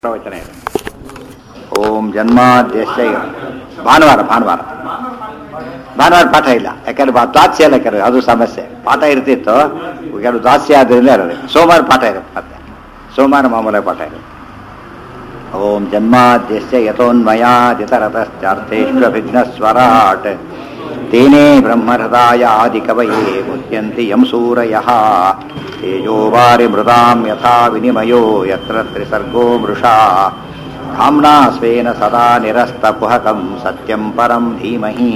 ಪ್ರವಚನ ಇದೆ ಓಂ ಜನ್ಮಾದ್ಯಶ್ಯ ಭಾನುವಾರ ಭಾನುವಾರ ಭಾನುವಾರ ಪಾಠ ಇಲ್ಲ ಯಾಕಂದ್ರೆ ಬಾ- ದಾಸ್ಯ ಇಲ್ಲ ಕೆಲವು ಅದು ಸಮಸ್ಯೆ ಪಾಠ ಇರ್ತಿತ್ತು ಕೆಲವು ದಾಸ್ಯ ಆದ್ರಿಂದ ಇರೋದು ಸೋಮವಾರ ಪಾಠ ಇರುತ್ತೆ ಮತ್ತೆ ಸೋಮವಾರ ಮಾಮೂಲಿ ಪಾಠ ಇರುತ್ತೆ ಓಂ ಜನ್ಮಾದ್ಯಶ್ಯ ಯಥೋನ್ಮಯಾದಿತರತಶ್ಚಾರ್ಥೇಷ್ವಭಿಘ್ನಸ್ವರಾಟ್ ತೇನೇ ಬ್ರಹ್ಮಹೃದಾಯ ಆದಿಕವಯೇ ಮುಹ್ಯಂತಿ ಯಂ ಸೂರಯಃ ತೇಜೋ ವಾರಿ ಮೃದಾಂ ಯಥಾ ವಿನಿಮಯೋ ಯತ್ರ ತ್ರಿಸರ್ಗೋ ಮೃಷಾ धाम्ना स्वेन सदा निरस्तकुहकं सत्यं परं धीमहि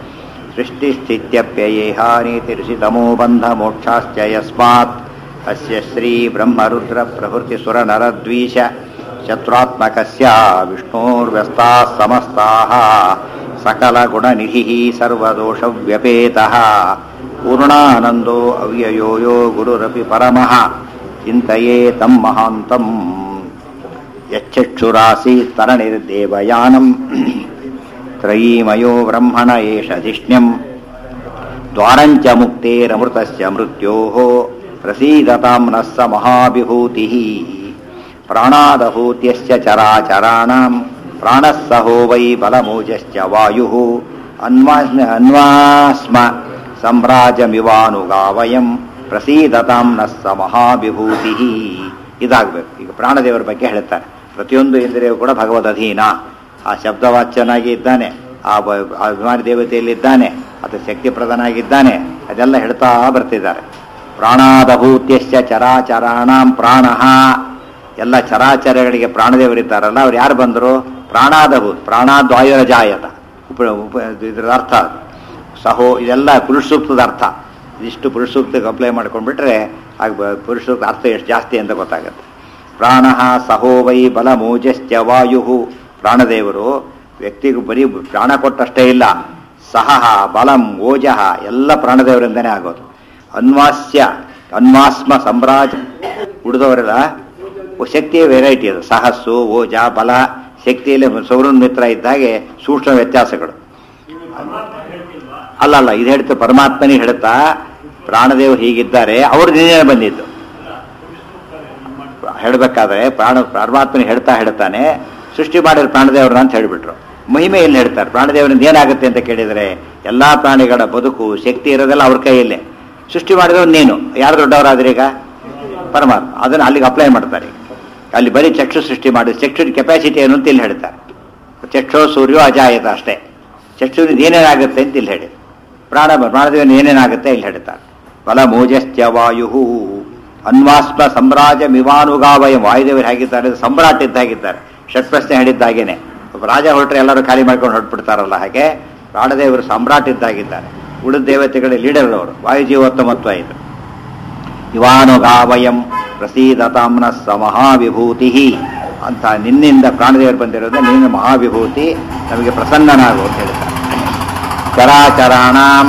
सृष्टिस्थित्यप्ययेहानीतिर्षितमो बन्धमोक्षाश्च यस्मात् अस्य श्रीब्रह्मरुद्रप्रभृतिसुरनरद्वीष शत्रुत्मकस्य विष्णोर्व्यस्ताः समस्ताः सकलगुणनिधिः सर्वदोषव्यपेतः पूर्णानन्दो अव्ययो यो गुरुरपि परमः चिन्तये तं महान्तम् यच्चक्षुरासीत् तरणिर्देवयानम् त्रयीमयो ब्रह्मण एष धिष्ण्यम् द्वारञ्च मुक्तेरमृतस्य मृत्योः प्रसीदतां नः स महाविभूतिः प्राणादभूत्यस्य चराचराणाम् प्राणः सहो वै बलमोजश्च वायुः अन्वास्म अन्वास्म सम्राजमिवानुगावयम् ಪ್ರಸೀದತಾಂ ನಸ್ಸ ಮಹಾವಿಭೂತಿ ಇದಾಗಬೇಕು ಈಗ ಪ್ರಾಣದೇವರ ಬಗ್ಗೆ ಹೇಳ್ತಾರೆ ಪ್ರತಿಯೊಂದು ಇಂದ್ರಿಯವು ಕೂಡ ಭಗವದ್ ಅಧೀನ ಆ ಶಬ್ದವಾಚ್ಯನಾಗಿ ಇದ್ದಾನೆ ಆ ಬ- ಆ ಅಭಿಮಾನಿ ದೇವತೆಯಲ್ಲಿದ್ದಾನೆ ಅದು ಶಕ್ತಿ ಪ್ರಧಾನಾಗಿದ್ದಾನೆ ಅದೆಲ್ಲ ಹೇಳ್ತಾ ಬರ್ತಿದ್ದಾರೆ ಪ್ರಾಣಾದಭೂತ್ಯಶ್ಚ ಚರಾಚರಾಣಾಂ ಪ್ರಾಣ ಎಲ್ಲ ಚರಾಚರಗಳಿಗೆ ಪ್ರಾಣದೇವರಿದ್ದಾರಲ್ಲ ಅವ್ರು ಯಾರು ಬಂದರು ಪ್ರಾಣಾದಭೂತ್ ಪ್ರಾಣಾದ್ವಾಯುರ ಜಾಯತ ಉಪ ಉಪ ಇದರ ಅರ್ಥ ಅದು. ಸಹೋ ಇದೆಲ್ಲ ಪುರುಷ ಸೂಕ್ತದ ಅರ್ಥ ಇದಿಷ್ಟು ಪುರುಷ ಸೂಕ್ತಕ್ಕೆ ಅಪ್ಲೈ ಮಾಡ್ಕೊಂಡ್ಬಿಟ್ರೆ ಆಗ ಬ- ಪುರುಷ ಸೂಕ್ತ ಅರ್ಥ ಎಷ್ಟು ಜಾಸ್ತಿ ಅಂತ ಗೊತ್ತಾಗುತ್ತೆ ಪ್ರಾಣ ಸಹೋ ವೈ ಬಲ ಮೋಜಶ್ಚ ವಾಯು ಪ್ರಾಣದೇವರು ವ್ಯಕ್ತಿಗೂ ಬರೀ ಪ್ರಾಣ ಕೊಟ್ಟಷ್ಟೇ ಇಲ್ಲ ಸಹ ಬಲಂ ಓಜಃ ಎಲ್ಲ ಪ್ರಾಣದೇವರಿಂದನೇ ಆಗೋದು ಅನ್ವಾಸ್ಯ ಅನ್ವಾಸ್ಮ ಸಮ್ರಾಜ ಉಳಿದವರೆಲ್ಲ ಶಕ್ತಿಯ ವೆರೈಟಿ ಅದು ಸಹಸ್ಸು ಓಜ ಬಲ ಶಕ್ತಿಯಲ್ಲಿ ಸೌರನ್ ಮಿತ್ರ ಇದ್ದ ಹಾಗೆ ಸೂಕ್ಷ್ಮ ವ್ಯತ್ಯಾಸಗಳು ಅಲ್ಲ ಅಲ್ಲ ಇದು ಹೇಳ್ತು ಪರಮಾತ್ಮನಿಗೆ ಹೇಳ್ತಾ ಪ್ರಾಣದೇವರು ಹೀಗಿದ್ದಾರೆ ಅವರು ನಿನ್ನೆ ಬಂದಿದ್ದು ಹೇಳಬೇಕಾದ್ರೆ ಪ್ರಾಣ ಪರಮಾತ್ಮನಿಗೆ ಹೇಳ್ತಾ ಹೇಳ್ತಾನೆ ಸೃಷ್ಟಿ ಮಾಡಿದ ಪ್ರಾಣದೇವ್ರನ್ನ ಅಂತ ಹೇಳಿಬಿಟ್ರು ಮಹಿಮೆ ಎಲ್ಲಿ ಹೇಳ್ತಾರೆ ಪ್ರಾಣದೇವರಿಂದ ಏನಾಗುತ್ತೆ ಅಂತ ಕೇಳಿದರೆ ಎಲ್ಲಾ ಪ್ರಾಣಿಗಳ ಬದುಕು ಶಕ್ತಿ ಇರೋದೆಲ್ಲ ಅವ್ರ ಕೈಯಲ್ಲೇ ಸೃಷ್ಟಿ ಮಾಡಿದವ್ ನೀನು ಯಾರು ದೊಡ್ಡವರಾದ್ರೆ ಈಗ ಪರಮಾತ್ಮ ಅದನ್ನು ಅಲ್ಲಿಗೆ ಅಪ್ಲೈ ಮಾಡ್ತಾರೆ ಅಲ್ಲಿ ಬರೀ ಚಕ್ಷು ಸೃಷ್ಟಿ ಮಾಡಿ ಚಕ್ಷುವಿನ ಕೆಪಾಸಿಟಿ ಏನು ಅಂತ ಇಲ್ಲಿ ಹೇಳ್ತಾರೆ ಚಕ್ಷು ಸೂರ್ಯೋ ಅಜಾಯತ ಅಷ್ಟೇ ಚಕ್ಷುವಿನಿಂದ ಏನೇನಾಗುತ್ತೆ ಅಂತ ಇಲ್ಲಿ ಹೇಳಿ ಪ್ರಾಣ ಪ್ರಾಣದೇವನ ಏನೇನಾಗುತ್ತೆ ಇಲ್ಲಿ ಹೇಳ್ತಾರೆ ಬಲ ಮೋಜಶ್ಚ ವಾಯು ಅನ್ವಾಸ್ಮ ಸಮ್ರಾಜ ಮಿವಾನುಗಾವಯ ವಾಯುದೇವರು ಹೇಗಿದ್ದಾರೆ ಸಮ್ರಾಟ್ ಇದ್ದ ಹಾಗಿದ್ದಾರೆ ಷಟ್ಪ್ರಶ್ನೆ ಹೇಳಿದ್ದಾಗೇನೆ ಒಬ್ಬ ರಾಜ ಹೊರಟ್ರೆ ಎಲ್ಲರೂ ಖಾಲಿ ಮಾಡ್ಕೊಂಡು ಹೊರಟ್ಬಿಡ್ತಾರಲ್ಲ ಹಾಗೆ ಪ್ರಾಣದೇವರು ಸಮ್ರಾಟ್ ಇದ್ದಾಗಿದ್ದಾರೆ ಉಳಿದ ದೇವತೆಗಳ ಲೀಡರ್ ಅವರು ವಾಯುಜೀವೋತ್ತಮತ್ವ ಇದು ಇವಾನುಗಾವಯಂ ಪ್ರಸೀದತಾಮ್ನ ಸ ಮಹಾವಿಭೂತಿ ಅಂತ ನಿನ್ನಿಂದ ಪ್ರಾಣದೇವರು ಬಂದಿರೋದು ನಿನ್ನ ಮಹಾವಿಭೂತಿ ನಮಗೆ ಪ್ರಸನ್ನನಾಗು ಅಂತ ಹೇಳ್ತಾರೆ ಚರಾಚರಾಣಾಂ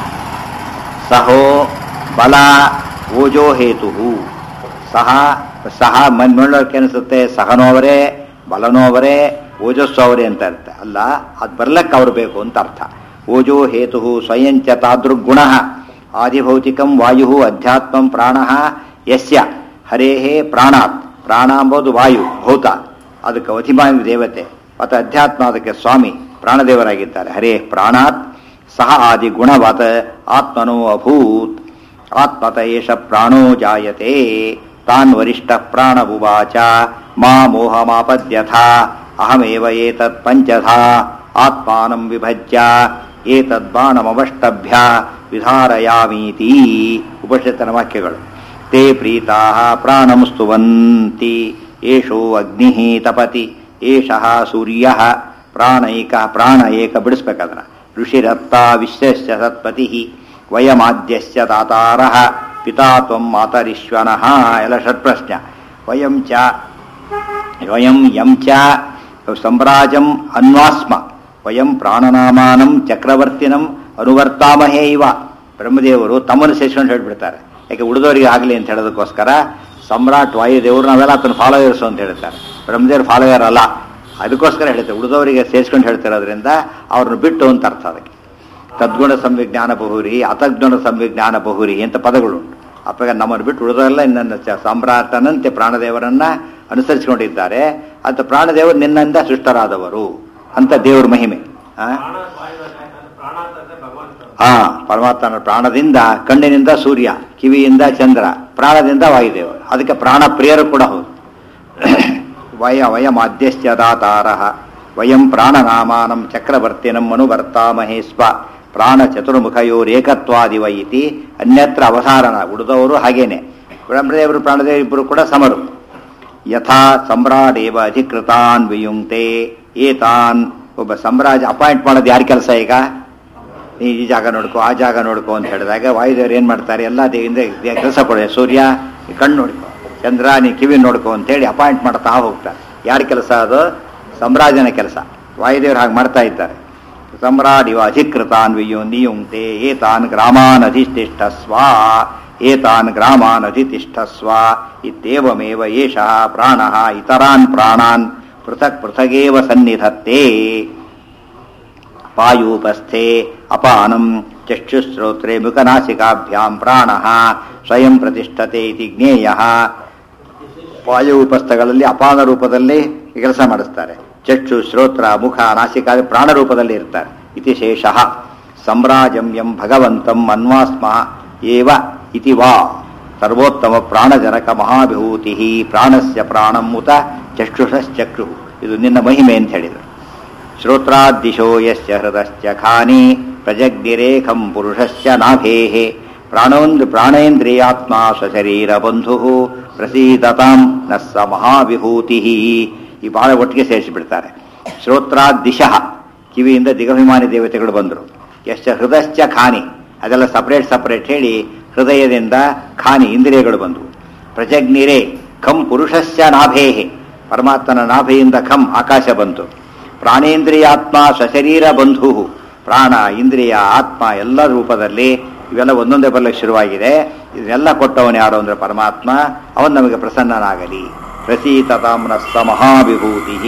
ಸಹೋ ಬಲ ಓಜೋ ಹೇತು ಸಹ ಸಹ ಮಣ್ಣೊಳಕ್ಕೆ ಅನಿಸುತ್ತೆ ಸಹನೋವರೇ ಬಲನೋವರೇ ಓಜಸ್ಸು ಅವರೇ ಅಂತ ಅರ್ಥ ಅಲ್ಲ ಅದು ಬರ್ಲಕ್ಕೆ ಅವ್ರು ಬೇಕು ಅಂತ ಅರ್ಥ ಓಜೋ ಹೇತು ಸ್ವಯಂಚ ತಾದೃಗುಣ ಆದಿಭೌತಿಕಂ ವಾಯು ಅಧ್ಯಾತ್ಮಂ ಪ್ರಾಣ ಯಸ್ಯ ಹರೇಹೇ ಪ್ರಾಣಾತ್ ಪ್ರಾಣ ಅಂಬೋದು ವಾಯು ಭೌತ ಅದಕ್ಕೆ ಅಧಿಮಾನಿ ದೇವತೆ ಮತ್ತು ಅಧ್ಯಾತ್ಮ ಅದಕ್ಕೆ ಸ್ವಾಮಿ ಪ್ರಾಣದೇವರಾಗಿದ್ದಾರೆ ಹರೇ ಪ್ರಾಣಾತ್ ಸಹ ಆದಿ ಗುಣವತ್ ಆತ್ಮನೋ ಅಭೂತ್ ಆತ್ಮತ ಏಷ ಪ್ರಾಣೋ ಜಾಯತೆ ತಾನ್ ವರಿಷ್ಠ ಪ್ರಾಣಬುವಾಚ ಮಾ ಮೋಹಮಾಪದ್ಯಥ ಅಹಮೇವ ಏತತ್ ಪಂಚಧಾ ಆತ್ಮಾನಂ ವಿಭಜ್ಯ ಏತದ್ಬಾಣಮವಷ್ಟಭ್ಯ ವಿಧಾರಯಾಮೀತಿ ಉಪನಿಷತ್ತನ ವಾಕ್ಯಗಳು ತೇ ಪ್ರೀತಾ ಪ್ರಾಣಂ ಸ್ತುವಂತಿ ಏಷೋ ಅಗ್ನಿ ತಪತಿ ಏಷಃ ಸೂರ್ಯ ಪ್ರಾಣೈಕ ಪ್ರಾಣ ಏಕ ಬಿಡಿಸ್ಬೇಕದನ್ನ ಋಷಿರತ್ತ ವಿಶ್ವಸ್ಯ ಸತ್ಪತಿ ವಯಮಾದ್ಯಸ್ಯ ತಾತಾರ ಪಿತಾ ತ್ವಂ ಮಾತರಿಶ್ವನಃ ಎಲ್ಲ ಷಟ್ಪ್ರಶ್ನ ವಯಂ ಚ ವಯಂ ಯಂ ಚ ಸಮ್ರಾಜಂ ಅನ್ವಾಸ್ಮ ವಯಂ ಪ್ರಾಣನಾಮಾನಂ ಚಕ್ರವರ್ತಿನಂ ಅನುವರ್ತಾಮಹೇ ಇವ ಬ್ರಹ್ಮದೇವರು ತಮ್ಮನ್ನು ಸೇರಿಸ್ಕೊಂಡು ಹೇಳ್ಬಿಡ್ತಾರೆ ಯಾಕೆ ಉಳಿದವರಿಗೆ ಆಗಲಿ ಅಂತ ಹೇಳೋದಕ್ಕೋಸ್ಕರ ಸಮ್ರಾಟ್ ವಾಯುದೇವರು ನಾವೆಲ್ಲ ಆತನ ಫಾಲೋಯರ್ಸು ಅಂತ ಹೇಳ್ತಾರೆ ಬ್ರಹ್ಮದೇವರು ಫಾಲೋಯರ್ ಅಲ್ಲ ಅದಕ್ಕೋಸ್ಕರ ಹೇಳ್ತಾರೆ ಉಳಿದವರಿಗೆ ಸೇರಿಸ್ಕೊಂಡು ಹೇಳ್ತಿರೋದ್ರಿಂದ ಅವ್ರನ್ನ ಬಿಟ್ಟು ಅಂತ ಅರ್ಥ ಅದಕ್ಕೆ ತದ್ಗುಣ ಸಂವಿಜ್ಞಾನ ಬಹುರಿ ಅತದ್ಗುಣ ಸಂವಿಜ್ಞಾನ ಬಹುರಿ ಅಂತ ಪದಗಳು ಅಪ್ಪ ನಮ್ಮನ್ನು ಬಿಟ್ಟು ಉಳಿದವರೆಲ್ಲ ಇನ್ನೊಂದು ಚ- ಸಾಮ್ರಾಟನಂತೆ ಪ್ರಾಣದೇವರನ್ನ ಅನುಸರಿಸಿಕೊಂಡಿದ್ದಾರೆ ಅಂತ ಪ್ರಾಣದೇವರು ನಿನ್ನಿಂದ ಸೃಷ್ಟರಾದವರು ಅಂತ ದೇವ್ರ ಮಹಿಮೆ ಆ? ಪ್ರಾಣ ವಾಯುವಲ್ಲ, ಯಾಕಂದ್ರೆ ಪ್ರಾಣ ಅಂತಂದ್ರೆ ಭಗವಂತ ಆ ಪರಮಾತ್ಮನ ಪ್ರಾಣದಿಂದ ಕಣ್ಣಿನಿಂದ ಸೂರ್ಯ ಕಿವಿಯಿಂದ ಚಂದ್ರ ಪ್ರಾಣದಿಂದ ವಾಯುದೇವ ಅದಕ್ಕೆ ಪ್ರಾಣ ಪ್ರಿಯರು ಕೂಡ ಹೌದು ವಯ ವಯಮಾದ್ಯಶ್ಚ ದಾತಾರ ವಯಂ ಪ್ರಾಣನಾಮಾನಂ ಚಕ್ರವರ್ತಿನಂ ಅನುವರ್ತಾಮಹೇ ಸ್ವ ಪ್ರಾಣ ಚತುರ್ಮುಖಯೋರೇಕತ್ವಾದಿವ ಇತಿ ಅನ್ಯತ್ರ ಅವಸಾರಣ ಉಳಿದವರು ಹಾಗೇನೆ ಬ್ರಹ್ಮದೇವರು ಪ್ರಾಣದೇವರು ಇಬ್ಬರು ಕೂಡ ಸಮರು ಯಥಾ ಸಮ್ರಾಡೇವ ಅಧಿಕೃತಾನ್ ವಿಯುಂಕ್ತೆ ಏತಾನ್ ಒಬ್ಬ ಸಮ್ರಾಜ ಅಪಾಯಿಂಟ್ ಮಾಡೋದು ಯಾರ ಕೆಲಸ ಈಗ ನೀ ಈ ಜಾಗ ನೋಡ್ಕೋ ಆ ಜಾಗ ನೋಡ್ಕೋ ಅಂತ ಹೇಳಿದಾಗ ವಾಯುದೇವರು ಏನು ಮಾಡ್ತಾರೆ ಎಲ್ಲ ದೇವಿಂದ ಕೆಲಸ ಕೊಡ ಸೂರ್ಯ ನೀ ಕಣ್ಣು ನೋಡ್ಕೋ ಚಂದ್ರ ನೀ ಕಿವಿ ನೋಡ್ಕೋ ಅಂತೇಳಿ ಅಪಾಯಿಂಟ್ ಮಾಡ್ತಾ ಹೋಗ್ತಾರೆ ಯಾರ ಕೆಲಸ ಅದು ಸಮ್ರಾಜನ ಕೆಲಸ ವಾಯುದೇವರು ಹಾಗೆ ಮಾಡ್ತಾ ಇದ್ದಾರೆ ಸಮ್ರಾಟ್ ಇವ ಅಧಿಕೃತಾನ್ ವಿಯು ನಿಯುಂಕ್ತೆ ಏತಾನ್ ಗ್ರಾಮಾನ್ ಅಧಿಷ್ಠಿಷ್ಠಸ್ವ ಏತಾನ್ ಗ್ರಾಮಾನ್ ಅಧಿತಿಷ್ಠಸ್ವ ಇತ್ಯೇವಮೇವ ಏಷಃ ಪ್ರಾಣಃ ಇತರಾನ್ ಪ್ರಾಣಾನ್ ಪೃಥಕ್ ಪೃಥಗೇವ ಸನ್ನಿಧತ್ತೆ ಪಾಯೂಪಸ್ಥೆ ಅಪಾನಂ ಚಕ್ಷುಶ್ರೋತ್ರೆ ಮುಖನಾಸಿಕಾಭ್ಯಾಂ ಪ್ರಾಣ ಸ್ವಯಂ ಪ್ರತಿಷ್ಠತೆ ಇತಿ ಜ್ಞೇಯ ವಾಯುಪಸ್ಥಗಳಲ್ಲಿ ಅಪಾನ ರೂಪದಲ್ಲಿ ಕೆಲಸ ಮಾಡಿಸ್ತಾರೆ ಚಕ್ಷು ಶ್ರೋತ್ರ ಮುಖ ನಾಸಿಕ ಪ್ರಾಣ ರೂಪದಲ್ಲಿ ಇರ್ತಾರೆ ಇತಿ ಶೇಷ ಸಮ್ರಾಜಂ ಎಂ ಭಗವಂತಂ ಅನ್ವಾಸ್ಮ ಏವ ಇತಿ ವಾ ಸರ್ವೋತ್ತಮ ಪ್ರಾಣಜನಕ ಮಹಾವಿಭೂತಿ ಪ್ರಾಣಸ್ಯ ಪ್ರಾಣಂ ಉತ ಚಕ್ಷುಷಶ್ಚಕ್ಷು ಇದು ನಿನ್ನ ಮಹಿಮೆ ಅಂತ ಹೇಳಿದರು ಶ್ರೋತ್ರಾದಿಶೋ ಯಸ್ಯ ಹೃದಶ್ಚ ಖಾನಿ ಪ್ರಜಗ್ನಿರೇಖಂ ಪುರುಷಸ್ಯ ನಾಭೇಃ ಪ್ರಾಣೋಂದ್ ಪ್ರಾಣೇಂದ್ರಿಯಾತ್ಮ ಸ್ವಶರೀರ ಬಂಧು ಪ್ರಸೀದತಾಂ ನಸ್ಸ ಮಹಾವಿಭೂತಿ ಈ ಬಹಳ ಒಟ್ಟಿಗೆ ಸೇರಿಸಿಬಿಡ್ತಾರೆ ಶ್ರೋತ್ರಾದಿಶಃ ಕಿವಿಯಿಂದ ದಿಗಭಿಮಾನಿ ದೇವತೆಗಳು ಬಂದರು ಯಶ್ಚ ಹೃದಶ್ಚ ಖಾನಿ ಅದೆಲ್ಲ ಸಪರೇಟ್ ಸಪರೇಟ್ ಹೇಳಿ ಹೃದಯದಿಂದ ಖಾನಿ ಇಂದ್ರಿಯಗಳು ಬಂದವು ಪ್ರಜಗ್ನಿರೇ ಖಂ ಪುರುಷಸ್ಯ ನಾಭೇಹೆ ಪರಮಾತ್ಮನ ನಾಭೆಯಿಂದ ಖಂ ಆಕಾಶ ಬಂತು ಪ್ರಾಣೇಂದ್ರಿಯಾತ್ಮ ಸ್ವಶರೀರ ಬಂಧು ಪ್ರಾಣ ಇಂದ್ರಿಯ ಆತ್ಮ ಎಲ್ಲ ರೂಪದಲ್ಲಿ ಇವೆಲ್ಲ ಒಂದೊಂದೇ ಬರಲಿಕ್ಕೆ ಶುರುವಾಗಿದೆ ಇದನ್ನೆಲ್ಲ ಕೊಟ್ಟವನು ಯಾರು ಅಂದ್ರೆ ಪರಮಾತ್ಮ ಅವನು ನಮಗೆ ಪ್ರಸನ್ನನಾಗಲಿ ಪ್ರಸೀತತಾಮ್ನಸ್ಸ ಮಹಾವಿಭೂತಿ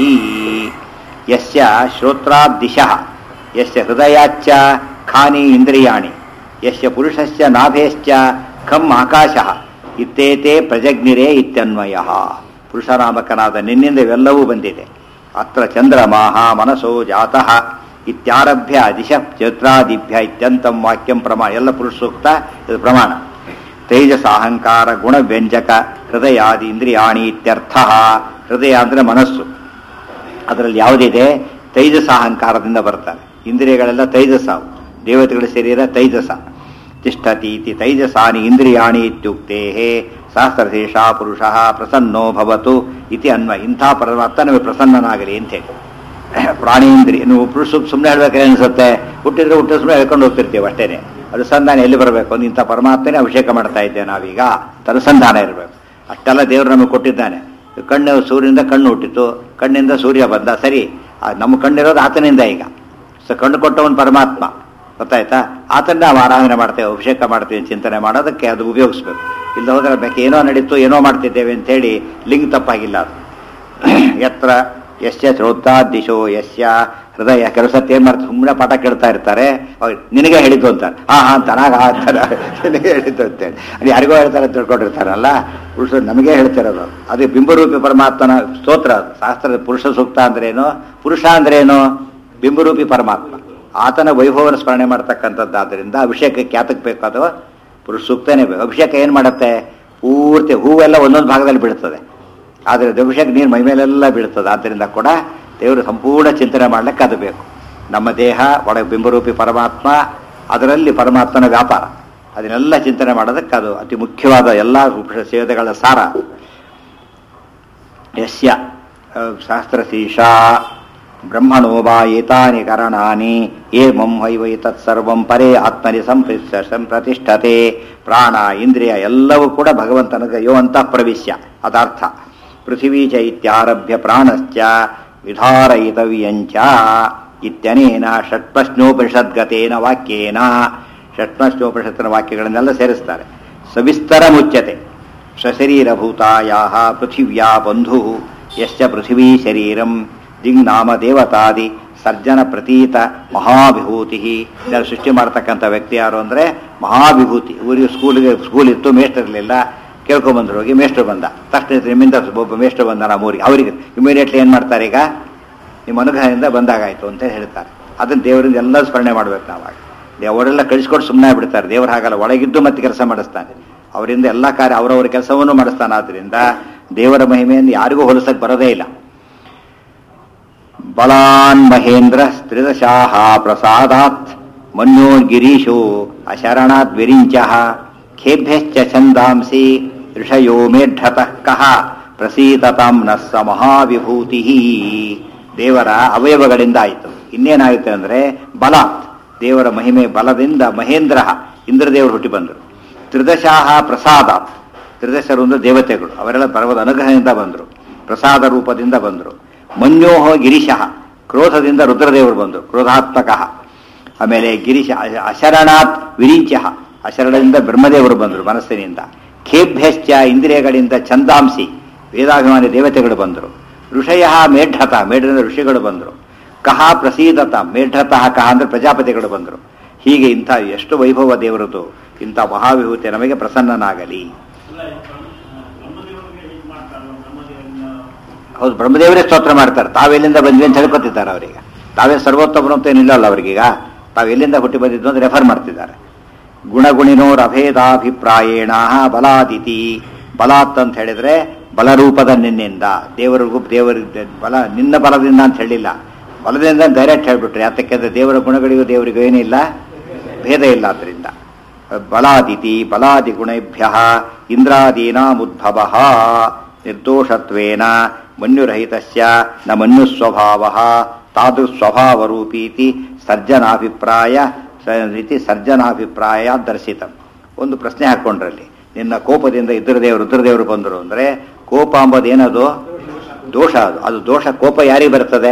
ಯಸ್ಯ ಶ್ರೋತ್ರಾದಿಶಃ ಯಸ್ಯ ಹೃದಯಾಚ್ಚ ಖಾನಿ ಇಂದ್ರಿಯಾಣಿ ಯಸ್ಯ ಪುರುಷಸ್ಯ ನಾಭೇಶ್ಚ ಖಂ ಆಕಾಶಃ ಇತ್ತೇತೆ ಪ್ರಜಗ್ನಿರೇ ಇತ್ಯನ್ವಯ ಪುರುಷನಾಮಕನಾದ ನಿನ್ನಿಂದ ಇವೆಲ್ಲವೂ ಬಂದಿದೆ ಅತ್ರ ಚಂದ್ರಮಾಹ ಮನಸೋ ಜಾತಃ ಇತ್ಯಾರಭ್ಯ ದಿಶ ಚೈತ್ರಾದಿಭ್ಯ ಇತ್ಯಂತಂ ವಾಕ್ಯಂ ಪ್ರಮಾಣ ಎಲ್ಲ ಪುರುಷ ಸೂಕ್ತ ಇದು ಪ್ರಮಾಣ ತೇಜಸ ಅಹಂಕಾರ ಗುಣ ವ್ಯಂಜಕ ಹೃದಯಾದಿ ಇಂದ್ರಿಯಾಣಿ ಇತ್ಯರ್ಥ ಹೃದಯ ಅಂದ್ರೆ ಮನಸ್ಸು ಅದರಲ್ಲಿ ಯಾವುದಿದೆ ತೈಜಸ ಅಹಂಕಾರದಿಂದ ಬರ್ತಾರೆ ಇಂದ್ರಿಯಗಳೆಲ್ಲ ತೈಜಸ ಅವು. ದೇವತೆಗಳ ಶರೀರ ತೈಜಸ ತಿಷ್ಠತಿ ಇತಿ ತೈಜಸಾನಿ ಇಂದ್ರಿಯಾಣಿ ಇತ್ಯುಕ್ತೆ ಸಹಸ್ರಶೇಷ ಪುರುಷ ಪ್ರಸನ್ನೋ ಭವತು ಇತಿ ಅನ್ವ ಇಂಥ ಪರಮಾತ್ಮ ನಮಗೆ ಪ್ರಸನ್ನನಾಗಲಿ ಅಂತೇಳಿ ಪ್ರಾಣೇಂದ್ರಿಯ ನೀವು ಪುರುಷ ಸುಮ್ಮನೆ ಹೇಳ್ಬೇಕಾದ್ರೆ ಅನಿಸುತ್ತೆ ಹುಟ್ಟಿದ್ರೆ ಹುಟ್ಟಿದ ಸುಮ್ಮನೆ ಹೇಳ್ಕೊಂಡು ಹೋಗ್ತಿರ್ತೀವಿ ಅಷ್ಟೇನೆ ಅದು ಸಂಧಾನ ಎಲ್ಲಿ ಬರಬೇಕು ಒಂದು ಇಂಥ ಪರಮಾತ್ಮನೇ ಅಭಿಷೇಕ ಮಾಡ್ತಾ ಇದ್ದೇವೆ ನಾವೀಗ ತನುಸಂಧಾನ ಇರಬೇಕು ಅಷ್ಟೆಲ್ಲ ದೇವರು ನಮಗೆ ಕೊಟ್ಟಿದ್ದಾನೆ ಕಣ್ಣು ಸೂರ್ಯನಿಂದ ಕಣ್ಣು ಹುಟ್ಟಿತು ಕಣ್ಣಿಂದ ಸೂರ್ಯ ಬಂದ ಸರಿ ಆ ನಮ್ಮ ಕಣ್ಣಿರೋದು ಆತನಿಂದ ಈಗ ಸೊ ಕಣ್ಣು ಕೊಟ್ಟವನು ಪರಮಾತ್ಮ ಗೊತ್ತಾಯ್ತಾ ಆತನ್ನ ನಾವು ಆರಾಧನೆ ಮಾಡ್ತೇವೆ ಅಭಿಷೇಕ ಮಾಡ್ತೀವಿ ಅಂತ ಚಿಂತನೆ ಮಾಡೋದಕ್ಕೆ ಅದು ಉಪಯೋಗಿಸ್ಬೇಕು ಇಲ್ಲ ಹೋದ್ರೆ ಬೇಕು ಏನೋ ನಡೀತು ಏನೋ ಮಾಡ್ತಿದ್ದೇವೆ ಅಂತೇಳಿ ಲಿಂಗ್ ತಪ್ಪಾಗಿಲ್ಲ ಅದು ಯತ್ರ ಯಸ್ಯ ಶ್ರೋತಾದಿಶೋ ಯಸ್ಯ ಹೃದಯ ಕೆಲವು ಸತಿ ಏನ್ ಮಾಡ್ತಾರೆ ಸುಮ್ಮನೆ ಪಾಠ ಕೇಳ್ತಾ ಇರ್ತಾರೆ ಅವ್ರು ನಿನಗೆ ಹೇಳಿದ್ದು ಅಂತಾರೆ ಹಾ ಹಾ ತನಾಗ ಅಂತಾರೆ ನಿನಗೆ ಹೇಳಿದ್ದು ಅಂತೇಳಿ ಅದು ಯಾರಿಗೋ ಹೇಳ್ತಾರೆ ಅಂತ ತಿಳ್ಕೊಂಡಿರ್ತಾರಲ್ಲ ಪುರುಷರು ನಮಗೆ ಹೇಳ್ತಿರೋದು ಅದು ಬಿಂಬರೂಪಿ ಪರಮಾತ್ಮನ ಸ್ತೋತ್ರ ಅದು ಶಾಸ್ತ್ರದ ಪುರುಷ ಸೂಕ್ತ ಅಂದ್ರೇನು ಪುರುಷ ಅಂದ್ರೇನು ಬಿಂಬರೂಪಿ ಪರಮಾತ್ಮ ಆತನ ವೈಭವನ ಸ್ಮರಣೆ ಮಾಡ್ತಕ್ಕಂಥದ್ದಾದ್ರಿಂದ ಅಭಿಷೇಕಕ್ಕೆ ಯಾತಕ್ಕೆ ಬೇಕಾದವ ಪುರುಷ ಸೂಕ್ತನೇ ಬೇಕು ಅಭಿಷೇಕ ಏನು ಮಾಡುತ್ತೆ ಪೂರ್ತಿ ಹೂವೆಲ್ಲ ಒಂದೊಂದು ಭಾಗದಲ್ಲಿ ಬೀಳ್ತದೆ ಆದರೆ ಅದು ಅಭಿಷೇಕ ನೀರು ಮೈ ಮೇಲೆಲ್ಲ ಬೀಳ್ತದೆ ಆದ್ದರಿಂದ ಕೂಡ ದೇವರು ಸಂಪೂರ್ಣ ಚಿಂತನೆ ಮಾಡ್ಲಿಕ್ಕೆ ಅದು ಬೇಕು ನಮ್ಮ ದೇಹ ಒಳಗೆ ಬಿಂಬರೂಪಿ ಪರಮಾತ್ಮ ಅದರಲ್ಲಿ ಪರಮಾತ್ಮನ ವ್ಯಾಪಾರ ಅದನ್ನೆಲ್ಲ ಚಿಂತನೆ ಮಾಡೋದಕ್ಕೆ ಅದು ಅತಿ ಮುಖ್ಯವಾದ ಎಲ್ಲ ಉಪನಿಷತ್ ಸೇವೆಗಳ ಸಾರ ಯಸ್ಯ ಆ, ಶಾಸ್ತ್ರಶೀಷಾ ಬ್ರಹ್ಮಣೋ ವಾ ಏತಾನಿ ಕರಣಾನಿ ಏಮಂ ಹೈವೈ ತತ್ಸರ್ವಂ ಪರೇ ಆತ್ಮನಿ ಸಂಪ್ರಿಸ ಸಂಪ್ರತಿಷ್ಠತೆ ಪ್ರಾಣ ಇಂದ್ರಿಯ ಎಲ್ಲವೂ ಕೂಡ ಭಗವಂತನ ಯೋ ಅಂತ ಪ್ರವಿಶ್ಯ ಅದಾರ್ಥ ಪೃಥಿವೀ ಚ ಇತ್ಯಾರಭ್ಯ ಪ್ರಾಣಶ್ಚ ವಿಧಾರಯಿತವ್ಯಂಚ ಇತ್ಯನೇನ ಷಟ್ಪ್ರಶ್ನೋಪನಿಷದ್ಗತೇನ ವಾಕ್ಯೇನ ಷಟ್ಪ್ರಶ್ನೋಪನಿಷತ್ತಿನ ವಾಕ್ಯಗಳನ್ನೆಲ್ಲ ಸೇರಿಸ್ತಾರೆ ಸವಿಸ್ತರ ಮುಚ್ಯತೆ ಸಶರೀರಭೂತಾಯಾ ಪೃಥಿವ್ಯಾ ಬಂಧು ಯಶ್ಚ ಪೃಥಿವೀ ಶರೀರಂ ದಿಗ್ನಾಮ ದೇವತಾದಿ ಸರ್ಜನ ಪ್ರತೀತ ಮಹಾವಿಭೂತಿ ಇದನ್ನು ಸೃಷ್ಟಿ ಮಾಡ್ತಕ್ಕಂಥ ವ್ಯಕ್ತಿ ಯಾರು ಅಂದರೆ ಮಹಾವಿಭೂತಿ ಊರಿಗೆ ಸ್ಕೂಲಿಗೆ ಸ್ಕೂಲ್ ಇತ್ತು ಮೇಸ್ಟ್ ಇರಲಿಲ್ಲ ಕೇಳ್ಕೊಂಬಂದ್ರು ಹೋಗಿ ಮೇಷ್ಟ್ರು ಬಂದ ತಕ್ಷಣ ನಿಮ್ಮಿಂದ ಒಬ್ಬ ಮೇಷ್ಟ್ರು ಬಂದ ನಮ್ಮ ಊರಿಗೆ ಅವರಿಗೆ ಇಮಿಡಿಯೇಟ್ಲಿ ಏನು ಮಾಡ್ತಾರೆ ಈಗ ನಿಮ್ಮ ಅನುಗ್ರಹದಿಂದ ಬಂದಾಗಾಯ್ತು ಅಂತ ಹೇಳ್ತಾರೆ ಅದನ್ನು ದೇವರಿಂದ ಎಲ್ಲ ಸ್ಮರಣೆ ಮಾಡ್ಬೇಕು ನಾವಾಗ ಅವರೆಲ್ಲ ಕಳಿಸ್ಕೊಟ್ಟು ಸುಮ್ಮನೆ ಬಿಡ್ತಾರೆ ದೇವ್ರು ಹಾಗಲ್ಲ ಒಳಗಿದ್ದು ಮತ್ತೆ ಕೆಲಸ ಮಾಡಿಸ್ತಾನೆ ಅವರಿಂದ ಎಲ್ಲ ಕಾರ್ಯ ಅವರವರ ಕೆಲಸವನ್ನು ಮಾಡಿಸ್ತಾನೆ ಆದ್ರಿಂದ ದೇವರ ಮಹಿಮೆಯನ್ನು ಯಾರಿಗೂ ಹೋಲಿಸಕ್ಕೆ ಬರೋದೇ ಇಲ್ಲ ಬಲಾನ್ ಮಹೇಂದ್ರ ತ್ರಿದಶಾಹ ಪ್ರಸಾದಾತ್ ಮನ್ಯೋರ್ಗಿರೀಶೋ ಅಶರಣಾತ್ ವಿರಿಂಚ ಖೇಭ್ಯಶ್ಚ ಛಂದಾಂಸಿ ಋಷಯೋ ಮೇಢ್ರತಃ ಕಹ ಪ್ರಸೀತತಾಂ ನಸ್ಸ ಮಹಾವಿಭೂತಿ ದೇವರ ಅವಯವಗಳಿಂದ ಆಯಿತು ಇನ್ನೇನಾಗುತ್ತೆ ಅಂದ್ರೆ ಬಲಾತ್ ದೇವರ ಮಹಿಮೆ ಬಲದಿಂದ ಮಹೇಂದ್ರ ಇಂದ್ರದೇವರು ಹುಟ್ಟಿ ಬಂದರು ತ್ರಿದಶಾಹ ಪ್ರಸಾದಾತ್ ತ್ರಿದಶರು ಅಂದ್ರೆ ದೇವತೆಗಳು ಅವರೆಲ್ಲ ಪರ್ವದ ಅನುಗ್ರಹದಿಂದ ಬಂದರು ಪ್ರಸಾದ ರೂಪದಿಂದ ಬಂದರು ಮನ್ಯೋಹ ಗಿರೀಶಃ ಕ್ರೋಧದಿಂದ ರುದ್ರದೇವರು ಬಂದರು ಕ್ರೋಧಾತ್ಮಕ ಆಮೇಲೆ ಗಿರೀಶ ಅ- ಅಶರಣಾತ್ ವಿರಿಂಚ ಅಶರಣದಿಂದ ಬ್ರಹ್ಮದೇವರು ಬಂದರು ಮನಸ್ಸಿನಿಂದ ಖೇಭ್ಯಶ್ಚ ಇಂದ್ರಿಯಗಳಿಂದ ಛಂದಾಂಸಿ ವೇದಾಭಿಮಾನಿ ದೇವತೆಗಳು ಬಂದರು ಋಷಯ ಮೇಢತ ಮೇಢದ ಋಷಿಗಳು ಬಂದರು ಕಹ ಪ್ರಸೀದತ ಮೇಢತಃ ಕಹ ಅಂದ್ರೆ ಪ್ರಜಾಪತಿಗಳು ಬಂದರು ಹೀಗೆ ಇಂಥ ಎಷ್ಟು ವೈಭವ ದೇವರದು ಇಂಥ ಮಹಾವಿಭೂತಿ ನಮಗೆ ಪ್ರಸನ್ನನಾಗಲಿ ಹೌದು ಬ್ರಹ್ಮದೇವರೇ ಸ್ತೋತ್ರ ಮಾಡ್ತಾರೆ ತಾವೆಲ್ಲಿಂದ ಬಂದ್ವಿ ಅಂತ ಹೇಳ್ಕೊತಿದ್ದಾರೆ ಅವರಿಗೆ ತಾವೇ ಸರ್ವೋತ್ತಮರು ಅಂತ ಏನಿಲ್ಲಲ್ಲ ಅವರಿಗೀಗ ತಾವು ಎಲ್ಲಿಂದ ಹುಟ್ಟಿ ಬಂದಿದ್ದು ಅಂತ ರೆಫರ್ ಮಾಡ್ತಿದ್ದಾರೆ ಗುಣಗುಣಿನೋರ್ ಅಭೇದಾಭಿಪ್ರಾಯೇಣ ಬಲಾದಿತಿ ಬಲಾತ್ ಅಂತ ಹೇಳಿದ್ರೆ ಬಲರೂಪದ ನಿನ್ನಿಂದ ದೇವರಿಗೂ ದೇವರ ಬಲ ನಿನ್ನ ಬಲದಿಂದ ಅಂತ ಹೇಳಿಲ್ಲ ಬಲದಿಂದ ಡೈರೆಕ್ಟ್ ಹೇಳ್ಬಿಟ್ರೆ ಯಾತಕ್ಕೆಂದ್ರೆ ದೇವರ ಗುಣಗಳಿಗೂ ದೇವರಿಗೂ ಏನಿಲ್ಲ ಭೇದ ಇಲ್ಲ ಅದರಿಂದ ಬಲಾದಿತಿ ಬಲಾದಿ ಗುಣೇಭ್ಯ ಇಂದ್ರಾದೀನಾಮುದ್ಭವ ನಿರ್ದೋಷತ್ವೇನ ಮನ್ಯುರಹಿತಸ್ಯ ನ ಮನ್ಯುಸ್ವಭಾವ ತಾದೃಸ್ವಭಾವರೂಪೀತಿ ಸರ್ಜನಾಭಿಪ್ರಾಯ ಸ- ರೀತಿ ಸರ್ಜನಾಭಿಪ್ರಾಯ ದರ್ಶಿತ ಒಂದು ಪ್ರಶ್ನೆ ಹಾಕೊಂಡ್ರಲ್ಲಿ ನಿನ್ನ ಕೋಪದಿಂದ ಇದ್ರದೇವರು ರುದ್ರದೇವರು ಬಂದರು ಅಂದರೆ ಕೋಪ ಅಂಬುದು ಏನದು ದೋಷ ಅದು ಅದು ದೋಷ ಕೋಪ ಯಾರಿಗೆ ಬರ್ತದೆ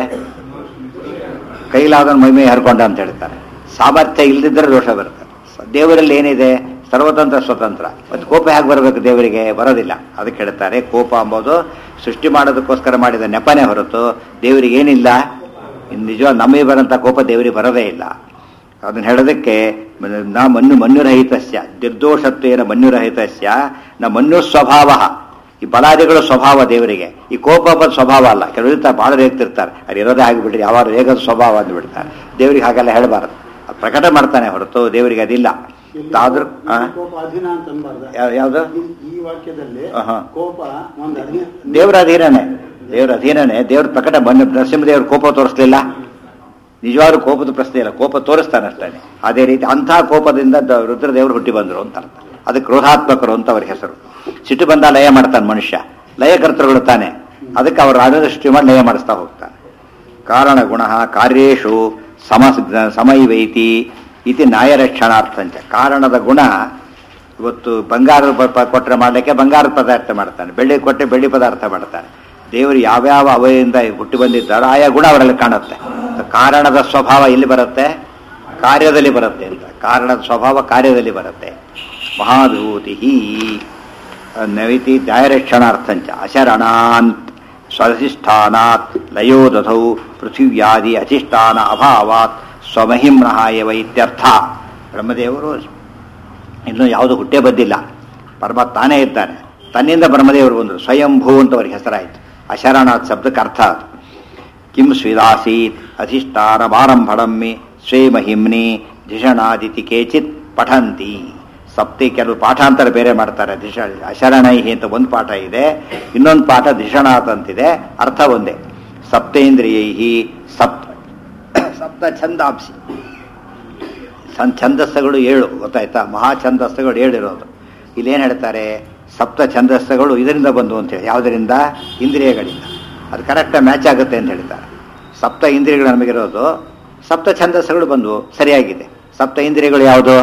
ಕೈಲಾದನ್ ಮೈಮೈ ಹರ್ಕೊಂಡ ಅಂತ ಹೇಳ್ತಾರೆ ಸಾಮರ್ಥ್ಯ ಇಲ್ಲದಿದ್ದರೆ ದೋಷ ಬರ್ತದೆ ಸ- ದೇವರಲ್ಲಿ ಏನಿದೆ ಸರ್ವತಂತ್ರ ಸ್ವತಂತ್ರ ಮತ್ತು ಕೋಪ ಹೇಗೆ ಬರಬೇಕು ದೇವರಿಗೆ ಬರೋದಿಲ್ಲ ಅದಕ್ಕೆ ಹೇಳ್ತಾರೆ ಕೋಪ ಅಂಬೋದು ಸೃಷ್ಟಿ ಮಾಡೋದಕ್ಕೋಸ್ಕರ ಮಾಡಿದ ನೆಪನೇ ಹೊರತು ದೇವರಿಗೆ ಏನಿಲ್ಲ ಇನ್ನು ನಿಜವಾಗಿ ನಮಗೆ ಬರೋಂಥ ಕೋಪ ದೇವರಿಗೆ ಬರೋದೇ ಇಲ್ಲ ಅದನ್ನ ಹೇಳೋದಕ್ಕೆ ಮ- ನಾ ಮನ್ಯು ಮನ್ಯುರಹಿತಸ್ಯ ನಿರ್ದೋಷತ್ವೇನ ಮನ್ಯುರಹಿತಸ್ಯ ನ ಮನ್ಯು ಸ್ವಭಾವ ಈ ಬಲಾದಿಗಳ ಸ್ವಭಾವ ದೇವರಿಗೆ ಈ ಕೋಪ ಬಂದ ಸ್ವಭಾವ ಅಲ್ಲ ಕೆಲವರು ಇರ್ತಾರೆ ಭಾಳ ರೇಗ್ತಿರ್ತಾರೆ ಅದು ಇರೋದೇ ಆಗಿಬಿಟ್ರಿ ಯಾವಾಗ ರೇಗದ ಸ್ವಭಾವ ಅಂದ್ಬಿಡ್ತಾರೆ ದೇವರಿಗೆ ಹಾಗೆಲ್ಲ ಹೇಳಬಾರದು ಅದು ಪ್ರಕಟ ಮಾಡ್ತಾನೆ ಹೊರತು ದೇವರಿಗೆ ಅದಿಲ್ಲ ಆದ್ರೂ ಆ? ಕೋಪ ಅಧೀನ ಅಂತ ಅನ್ಬಾರ್ದ ಯಾ- ಯಾವ್ದು ಈ- ಈ ವಾಕ್ಯದಲ್ಲಿ ಆಹಾ. ಕೋಪ ಒಂದು ಅಧೀನ ದೇವರ ಅಧೀನನೇ ದೇವರ ಅಧೀನನೇ ದೇವ್ರ ಪ್ರಕಟ ಬಂದ ನರಸಿಂಹದೇವ್ರ ಕೋಪ ತೋರಿಸ್ಲಿಲ್ಲ ನಿಜವಾಗ್ಲೂ ಕೋಪದ ಪ್ರಶ್ನೆ ಇಲ್ಲ ಕೋಪ ತೋರಿಸ್ತಾನೆ ಅಷ್ಟೇ ಅದೇ ರೀತಿ ಅಂಥ ಕೋಪದಿಂದ ದ- ರುದ್ರದೇವರು ಹುಟ್ಟಿ ಬಂದರು ಅಂತ ಅರ್ಥ ಅದಕ್ಕೆ ಕ್ರೋಧಾತ್ಮಕರು ಅಂತ ಅವ್ರ ಹೆಸರು ಸಿಟ್ಟು ಬಂದ ಲಯ ಮಾಡ್ತಾನೆ ಮನುಷ್ಯ ಲಯಕರ್ತೃಗಳು ತಾನೆ ಅದಕ್ಕೆ ಅವರು ರಾಜ ಸೃಷ್ಟಿ ಮಾಡಿ ಲಯ ಮಾಡಿಸ್ತಾ ಹೋಗ್ತಾನೆ ಕಾರಣ ಗುಣ ಕಾರ್ಯೇಶು ಸಮ ಸಮೈವೈತಿ ಇತಿ ನ್ಯಾಯರಕ್ಷಣಾರ್ಥಂಚ ಕಾರಣದ ಗುಣ ಇವತ್ತು ಬಂಗಾರ ಪ- ಪ- ಕೊಟ್ಟರೆ ಮಾಡಲಿಕ್ಕೆ ಬಂಗಾರದ ಪದಾರ್ಥ ಮಾಡ್ತಾನೆ ಬೆಳ್ಳಿ ಕೊಟ್ಟರೆ ಬೆಳ್ಳಿ ಪದಾರ್ಥ ಮಾಡ್ತಾನೆ ದೇವರು ಯಾವ್ಯಾವ ಅವಯಿಂದ ಹುಟ್ಟಿ ಬಂದಿದ್ದಾರೋ ಆಯಾ ಗುಣ ಅವರಲ್ಲಿ ಕಾಣುತ್ತೆ ಕಾರಣದ ಸ್ವಭಾವ ಎಲ್ಲಿ ಬರುತ್ತೆ ಕಾರ್ಯದಲ್ಲಿ ಬರುತ್ತೆ ಅಂತ ಕಾರಣದ ಸ್ವಭಾವ ಕಾರ್ಯದಲ್ಲಿ ಬರುತ್ತೆ ಮಹಾವಿಭೂತಿ ನೈತಿ ನ್ಯಾಯರಕ್ಷಣಾರ್ಥಂಚ ಅಶರಣಾಂತ್ ಸ್ವಧಿಷ್ಠಾನಾತ್ ಲಯೋದಧೌ ಪೃಥಿವ್ಯಾದಿ ಅಧಿಷ್ಠಾನ ಅಭಾವಾತ್ ಸ್ವಮಹಿಮ್ನಃ ಎವ ಇತ್ಯರ್ಥ ಬ್ರಹ್ಮದೇವರು ಇನ್ನು ಯಾವುದು ಹುಟ್ಟೇ ಬಂದಿಲ್ಲ ಪರಮ ತಾನೇ ಇದ್ದಾನೆ ತನ್ನಿಂದ ಬ್ರಹ್ಮದೇವರು ಬಂದರು ಸ್ವಯಂಭೂ ಅಂತ ಅವ್ರಿಗೆ ಹೆಸರಾಯಿತು ಅಶರಣಾತ್ ಶಬ್ದಕ್ಕೆ ಅರ್ಥ ಅದು ಕಿಂ ಸ್ವಿದಾಸೀತ್ ಅಧಿಷ್ಠಾನ ಮಾರಂಭಣಮ್ಮಿ ಸ್ವೇ ಮಹಿಮ್ನಿ ಧಿಷಣಾದಿತಿ ಕೇಚಿತ್ ಪಠಂತಿ ಸಪ್ತಿ ಕೆಲವು ಪಾಠಾಂತರ ಬೇರೆ ಮಾಡ್ತಾರೆ ಧಿಷ ಅಶರಣೈಹಿ ಅಂತ ಒಂದು ಪಾಠ ಇದೆ ಇನ್ನೊಂದು ಪಾಠ ಧಿಷಣಾತ್ ಅಂತಿದೆ ಅರ್ಥ ಒಂದೇ ಸಪ್ತೇಂದ್ರಿಯೈ ಸಪ್ತ ಸಪ್ತ ಛಂದಾಂಸಿ ಸಂ ಛಂದಸ್ಸುಗಳು ಏಳು ಗೊತ್ತಾಯ್ತಾ ಮಹಾ ಛಂದಸ್ಸುಗಳು ಏಳು ಇರೋದು ಇಲ್ಲೇನು ಹೇಳ್ತಾರೆ ಸಪ್ತ ಛಂದಸ್ಸುಗಳು ಇದರಿಂದ ಬಂದು ಅಂತೇಳಿ ಯಾವುದರಿಂದ ಇಂದ್ರಿಯಗಳಿಂದ ಅದು ಕರೆಕ್ಟಾಗಿ ಮ್ಯಾಚ್ ಆಗುತ್ತೆ ಅಂತ ಹೇಳ್ತಾರೆ ಸಪ್ತ ಇಂದ್ರಿಯಗಳು ನಮಗಿರೋದು ಸಪ್ತ ಛಂದಸ್ಸುಗಳು ಬಂದವು ಸರಿಯಾಗಿದೆ ಸಪ್ತ ಇಂದ್ರಿಯಗಳು ಯಾವುದು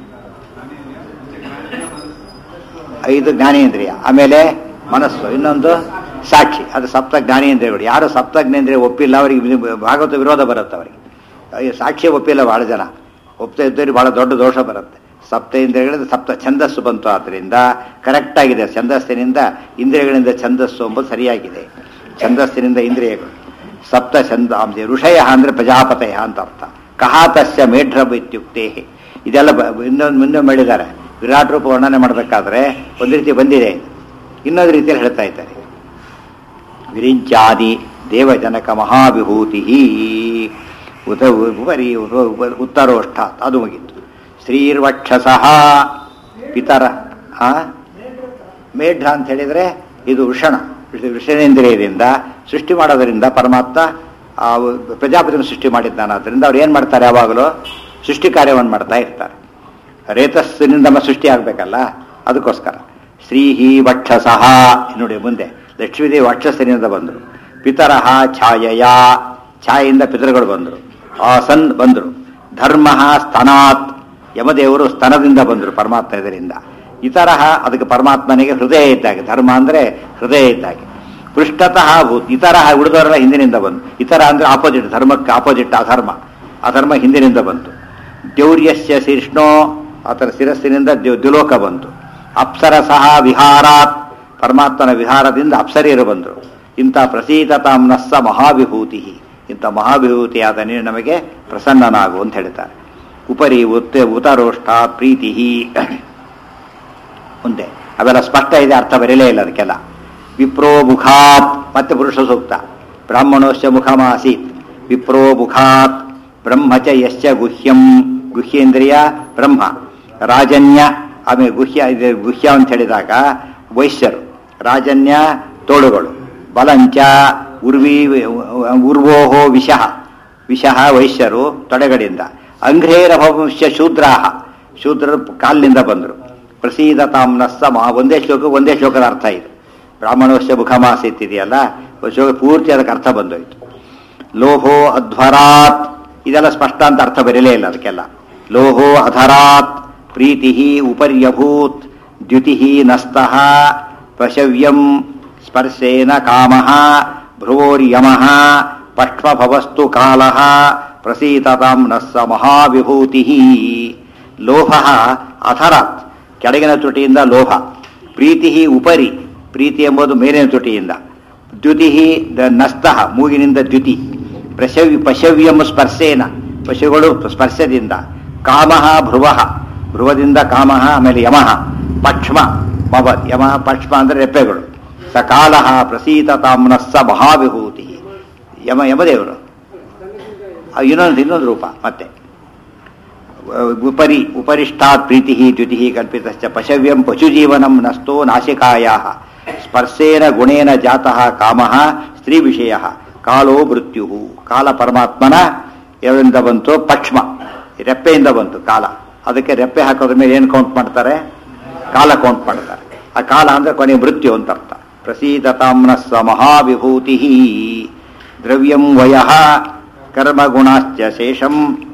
ಐದು ಜ್ಞಾನೇಂದ್ರಿಯ ಆಮೇಲೆ ಮನಸ್ಸು ಇನ್ನೊಂದು ಸಾಕ್ಷಿ ಅದು ಸಪ್ತ ಜ್ಞಾನೇಂದ್ರಿಯಗಳು ಯಾರು ಸಪ್ತ ಜ್ಞಾನೇಂದ್ರಿಯ ಒಪ್ಪಿಲ್ಲ ಅವರಿಗೆ ವಿ- ಭಾಗವತ ವಿರೋಧ ಬರುತ್ತೆ ಅವರಿಗೆ ಅಯ್ಯೋ, ಸಾಕ್ಷಿ ಒಪ್ಪಿಲ್ಲ ಬಹಳ ಜನ ಒಪ್ತಾ ಇದ್ದವ್ರಿಗೆ ಬಹಳ ದೊಡ್ಡ ದೋಷ ಬರುತ್ತೆ ಸಪ್ತ ಇಂದ್ರಿಯಗಳಿಂದ ಸಪ್ತ ಛಂದಸ್ಸು ಬಂತು ಆದ್ದರಿಂದ ಕರೆಕ್ಟ್ ಆಗಿದೆ ಛಂದಸ್ಸಿನಿಂದ ಇಂದ್ರಿಯಗಳಿಂದ ಛಂದಸ್ಸು ಎಂಬುದು ಸರಿಯಾಗಿದೆ ಛಂದಸ್ಸಿನಿಂದ ಇಂದ್ರಿಯಗಳು ಸಪ್ತ ಛಂದ ಅಂಶ ಋಷಯ ಅಂದ್ರೆ ಪ್ರಜಾಪತಯ ಅಂತ ಅರ್ಥ ಕಹಾತಸ್ಯ ಮೇಢ್ರಬ್ ಇತ್ಯುಕ್ತೆ ಇದೆಲ್ಲ ಬ- ಇನ್ನೊಂದು ಮುಂದೆ ಮಾಡಿದ್ದಾರೆ ವಿರಾಟ್ ರೂಪ ವರ್ಣನೆ ಮಾಡಬೇಕಾದ್ರೆ ಒಂದು ರೀತಿ ಬಂದಿದೆ ಇದು. ಇನ್ನೊಂದು ರೀತಿಯಲ್ಲಿ ಹೇಳ್ತಾ ಇದ್ದಾರೆ ವಿರಿಂಚಾದಿ ದೇವಜನಕ ಮಹಾವಿಭೂತಿ ಉತ ಉಪರಿ ಉಪ- ಉತ್ತರೋಷ್ಠ ಅದು ಮುಗಿತು ಶ್ರೀರ್ವಕ್ಷಸಃ ಪಿತರ ಆ ಮೇಢ ಅಂತ ಹೇಳಿದ್ರೆ ಇದು ವೃಷಣ ವೃಷ- ವೃಷಣೇಂದ್ರಿಯದಿಂದ ಸೃಷ್ಟಿ ಮಾಡೋದರಿಂದ ಪರಮಾತ್ಮ ಆ ಪ್ರಜಾಪತಿನ ಸೃಷ್ಟಿ ಮಾಡಿದ್ದಾನೆ ಆದ್ದರಿಂದ ಅವ್ರು ಏನು ಮಾಡ್ತಾರೆ ಯಾವಾಗಲೂ ಸೃಷ್ಟಿ ಕಾರ್ಯವನ್ನು ಮಾಡ್ತಾ ಇರ್ತಾರೆ ರೇತಸ್ಸಿನಿಂದ ನಮ್ಮ ಸೃಷ್ಟಿ ಆಗಬೇಕಲ್ಲ ಅದಕ್ಕೋಸ್ಕರ ಶ್ರೀಹಿ ವಕ್ಷಸಃ ನೋಡಿ ಮುಂದೆ ಲಕ್ಷ್ಮೀದೇವಿ ವಕ್ಷಸ್ಸಿನಿಂದ ಬಂದರು ಪಿತರಃ ಛಾಯಯ ಛಾಯೆಯಿಂದ ಪಿತೃಗಳು ಬಂದರು ಆಸನ್ ಬಂದರು ಧರ್ಮ ಸ್ತನಾತ್ ಯಮದೇವರು ಸ್ತನದಿಂದ ಬಂದರು ಪರಮಾತ್ಮ ಇದರಿಂದ ಇತರ ಅದಕ್ಕೆ ಪರಮಾತ್ಮನಿಗೆ ಹೃದಯ ಇದ್ದಾಗೆ ಧರ್ಮ ಅಂದರೆ ಹೃದಯ ಇದ್ದಾಗೆ ಪೃಷ್ಠತಃ ಭೂತ್ ಇತರ ಉಳಿದವರೆಲ್ಲ ಹಿಂದಿನಿಂದ ಬಂತು ಇತರ ಅಂದರೆ ಆಪೋಸಿಟ್ ಧರ್ಮಕ್ಕೆ ಆಪೋಸಿಟ್ ಅಧರ್ಮ ಅಧರ್ಮ ಹಿಂದಿನಿಂದ ಬಂತು ದೌರ್ಯಸ್ಯ ಶೀರ್ಷ್ಣೋ ಆತನ ಶಿರಸ್ಸಿನಿಂದ ದ್ಯು- ದ್ಯುಲೋಕ ಬಂತು ಅಪ್ಸರಸಃ ವಿಹಾರಾತ್ ಪರಮಾತ್ಮನ ವಿಹಾರದಿಂದ ಅಪ್ಸರಿಯರು ಬಂದರು ಇಂಥ ಪ್ರಸೀತತಾಂನಸ್ಸ ಮಹಾವಿಭೂತಿ ಇಂಥ ಮಹಾವಿಭೂತಿಯಾದ ನೀನು ನಮಗೆ ಪ್ರಸನ್ನನಾಗು ಅಂತ ಹೇಳ್ತಾರೆ ಉಪರಿ ಉತ್ತ ಉತರೋಷ್ಠ ಪ್ರೀತಿ ಮುಂದೆ ಅವೆಲ್ಲ ಸ್ಪಷ್ಟ ಇದೆ ಅರ್ಥ ಬರೀಲೇ ಇಲ್ಲ ಅದಕ್ಕೆಲ್ಲ ವಿಪ್ರೋ ಮುಖಾತ್ ಮತ್ತೆ ಪುರುಷ ಸೂಕ್ತ ಬ್ರಾಹ್ಮಣೋಶ್ಚ ಮುಖಮಾಸೀತ್ ವಿಪ್ರೋ ಮುಖಾತ್ ಬ್ರಹ್ಮ ಚ ಯಶ್ಚ ಗುಹ್ಯಂ ಗುಹ್ಯೇಂದ್ರಿಯ ಬ್ರಹ್ಮ ರಾಜನ್ಯ ಆಮೇಲೆ ಗುಹ್ಯ ಇದು ಗುಹ್ಯ ಅಂತ ಹೇಳಿದಾಗ ವೈಶ್ಯರು ರಾಜನ್ಯ ತೋಳುಗಳು ಬಲಂಚ ಉರ್ವಿ ಉರ್ವೋಹೋ ವಿಷಃ ವಿಷಃ ವೈಶ್ಯರು ತೊಡೆಗಳಿಂದ ಅಂಘ್ರೇರಭವಂಶ ಶೂದ್ರಾಹ ಶೂದ್ರರು ಕಾಲಿನಿಂದ ಬಂದರು ಪ್ರಸೀದತಾಂನಸ್ಸ ಮಹಾ ಒಂದೇ ಶ್ಲೋಕ ಒಂದೇ ಶ್ಲೋಕದ ಅರ್ಥ ಇದು ಬ್ರಾಹ್ಮಣೋಶ್ಚ ಮುಖಮಾಸ ಇತ್ತಿದೆಯಲ್ಲ ಒಂದು ಶ್ಲೋಕ ಪೂರ್ತಿ ಅದಕ್ಕೆ ಅರ್ಥ ಬಂದೋಯ್ತು ಲೋಹೋ ಅಧ್ವರಾತ್ ಇದೆಲ್ಲ ಸ್ಪಷ್ಟ ಅಂತ ಅರ್ಥ ಬರೀಲೇ ಇಲ್ಲ ಅದಕ್ಕೆಲ್ಲ ಲೋಹೋ ಅಧರಾತ್ ಪ್ರೀತಿ ಉಪರ್ಯಭೂತ್ ದ್ಯುತಿ ನಸ್ತಃ ಪಶವ್ಯಂ ಸ್ಪರ್ಶೇನ ಕಾಮ ಭ್ರುವೋರ್ಯಮ ಪಕ್ಷ್ಮಭವಸ್ತು ಕಾಲ ಪ್ರಸೀತತಾಂ ನಸ್ಸ ಮಹಾವಿಭೂತಿ ಲೋಹ ಅಧರಾತ್ ಕೆಳಗಿನ ತುಟಿಯಿಂದ ಲೋಹ ಪ್ರೀತಿ ಉಪರಿ ಪ್ರೀತಿ ಎಂಬುದು ಮೇಲಿನ ತುಟಿಯಿಂದ ದ್ಯುತಿ ನಸ್ತಃ ಮೂಗಿನಿಂದ ದ್ಯುತಿ ಪ್ರಶವ್ಯ ಪಶವ್ಯಂ ಸ್ಪರ್ಶೇನ ಪಶುಗಳು ಸ್ಪರ್ಶದಿಂದ ಕಾಮ ಭ್ರುವ ಭ್ರುವದಿಂದ ಕಾಮ ಆಮೇಲೆ ಯಮಃ ಪಕ್ಷ್ಮ ಮವ ಯಮ ಪಕ್ಷ್ಮ ಅಂದರೆ ರೆಪ್ಪೆಗಳು ಸಕಾಲ ಪ್ರಸೀತತಾಮ್ನಸ್ಸ ಮಹಾವಿಭೂತಿ ಯಮ ಯಮದೇವರು ಆ ಇನ್ನೊಂದು ಇನ್ನೊಂದು ರೂಪ ಮತ್ತೆ ಉಪರಿ ಉಪರಿಷ್ಟಾತ್ ಪ್ರೀತಿ ದ್ಯುತಿ ಕಲ್ಪಿತಶ್ಚ ಪಶವ್ಯಂ ಪಶುಜೀವನಂ ನಸ್ತೋ ನಾಶಿಕಾಯ ಸ್ಪರ್ಶೇನ ಗುಣೇನ ಜಾತಃ ಕಾಮ ಸ್ತ್ರೀ ವಿಷಯ ಕಾಲೋ ಮೃತ್ಯು ಕಾಲ ಪರಮಾತ್ಮನ ಎವರಿಂದ ಬಂತು ಪಕ್ಷ್ಮ ರೆಪ್ಪೆಯಿಂದ ಬಂತು ಕಾಲ ಅದಕ್ಕೆ ರೆಪ್ಪೆ ಹಾಕೋದ್ರ ಮೇಲೆ ಏನು ಕೌಂಟ್ ಮಾಡ್ತಾರೆ ಕಾಲ ಕೌಂಟ್ ಮಾಡ್ತಾರೆ ಆ ಕಾಲ ಅಂದ್ರೆ ಕೊನೆ ಮೃತ್ಯು ಅಂತ ಅರ್ಥ ಪ್ರಸೀದತಾಮ್ನಸ್ಸ ಮಹಾವಿಭೂತಿ ದ್ರವ್ಯಂ ವಯ ಕರ್ಮಗುಣಾಶ್ಚ ಶೇಷಂ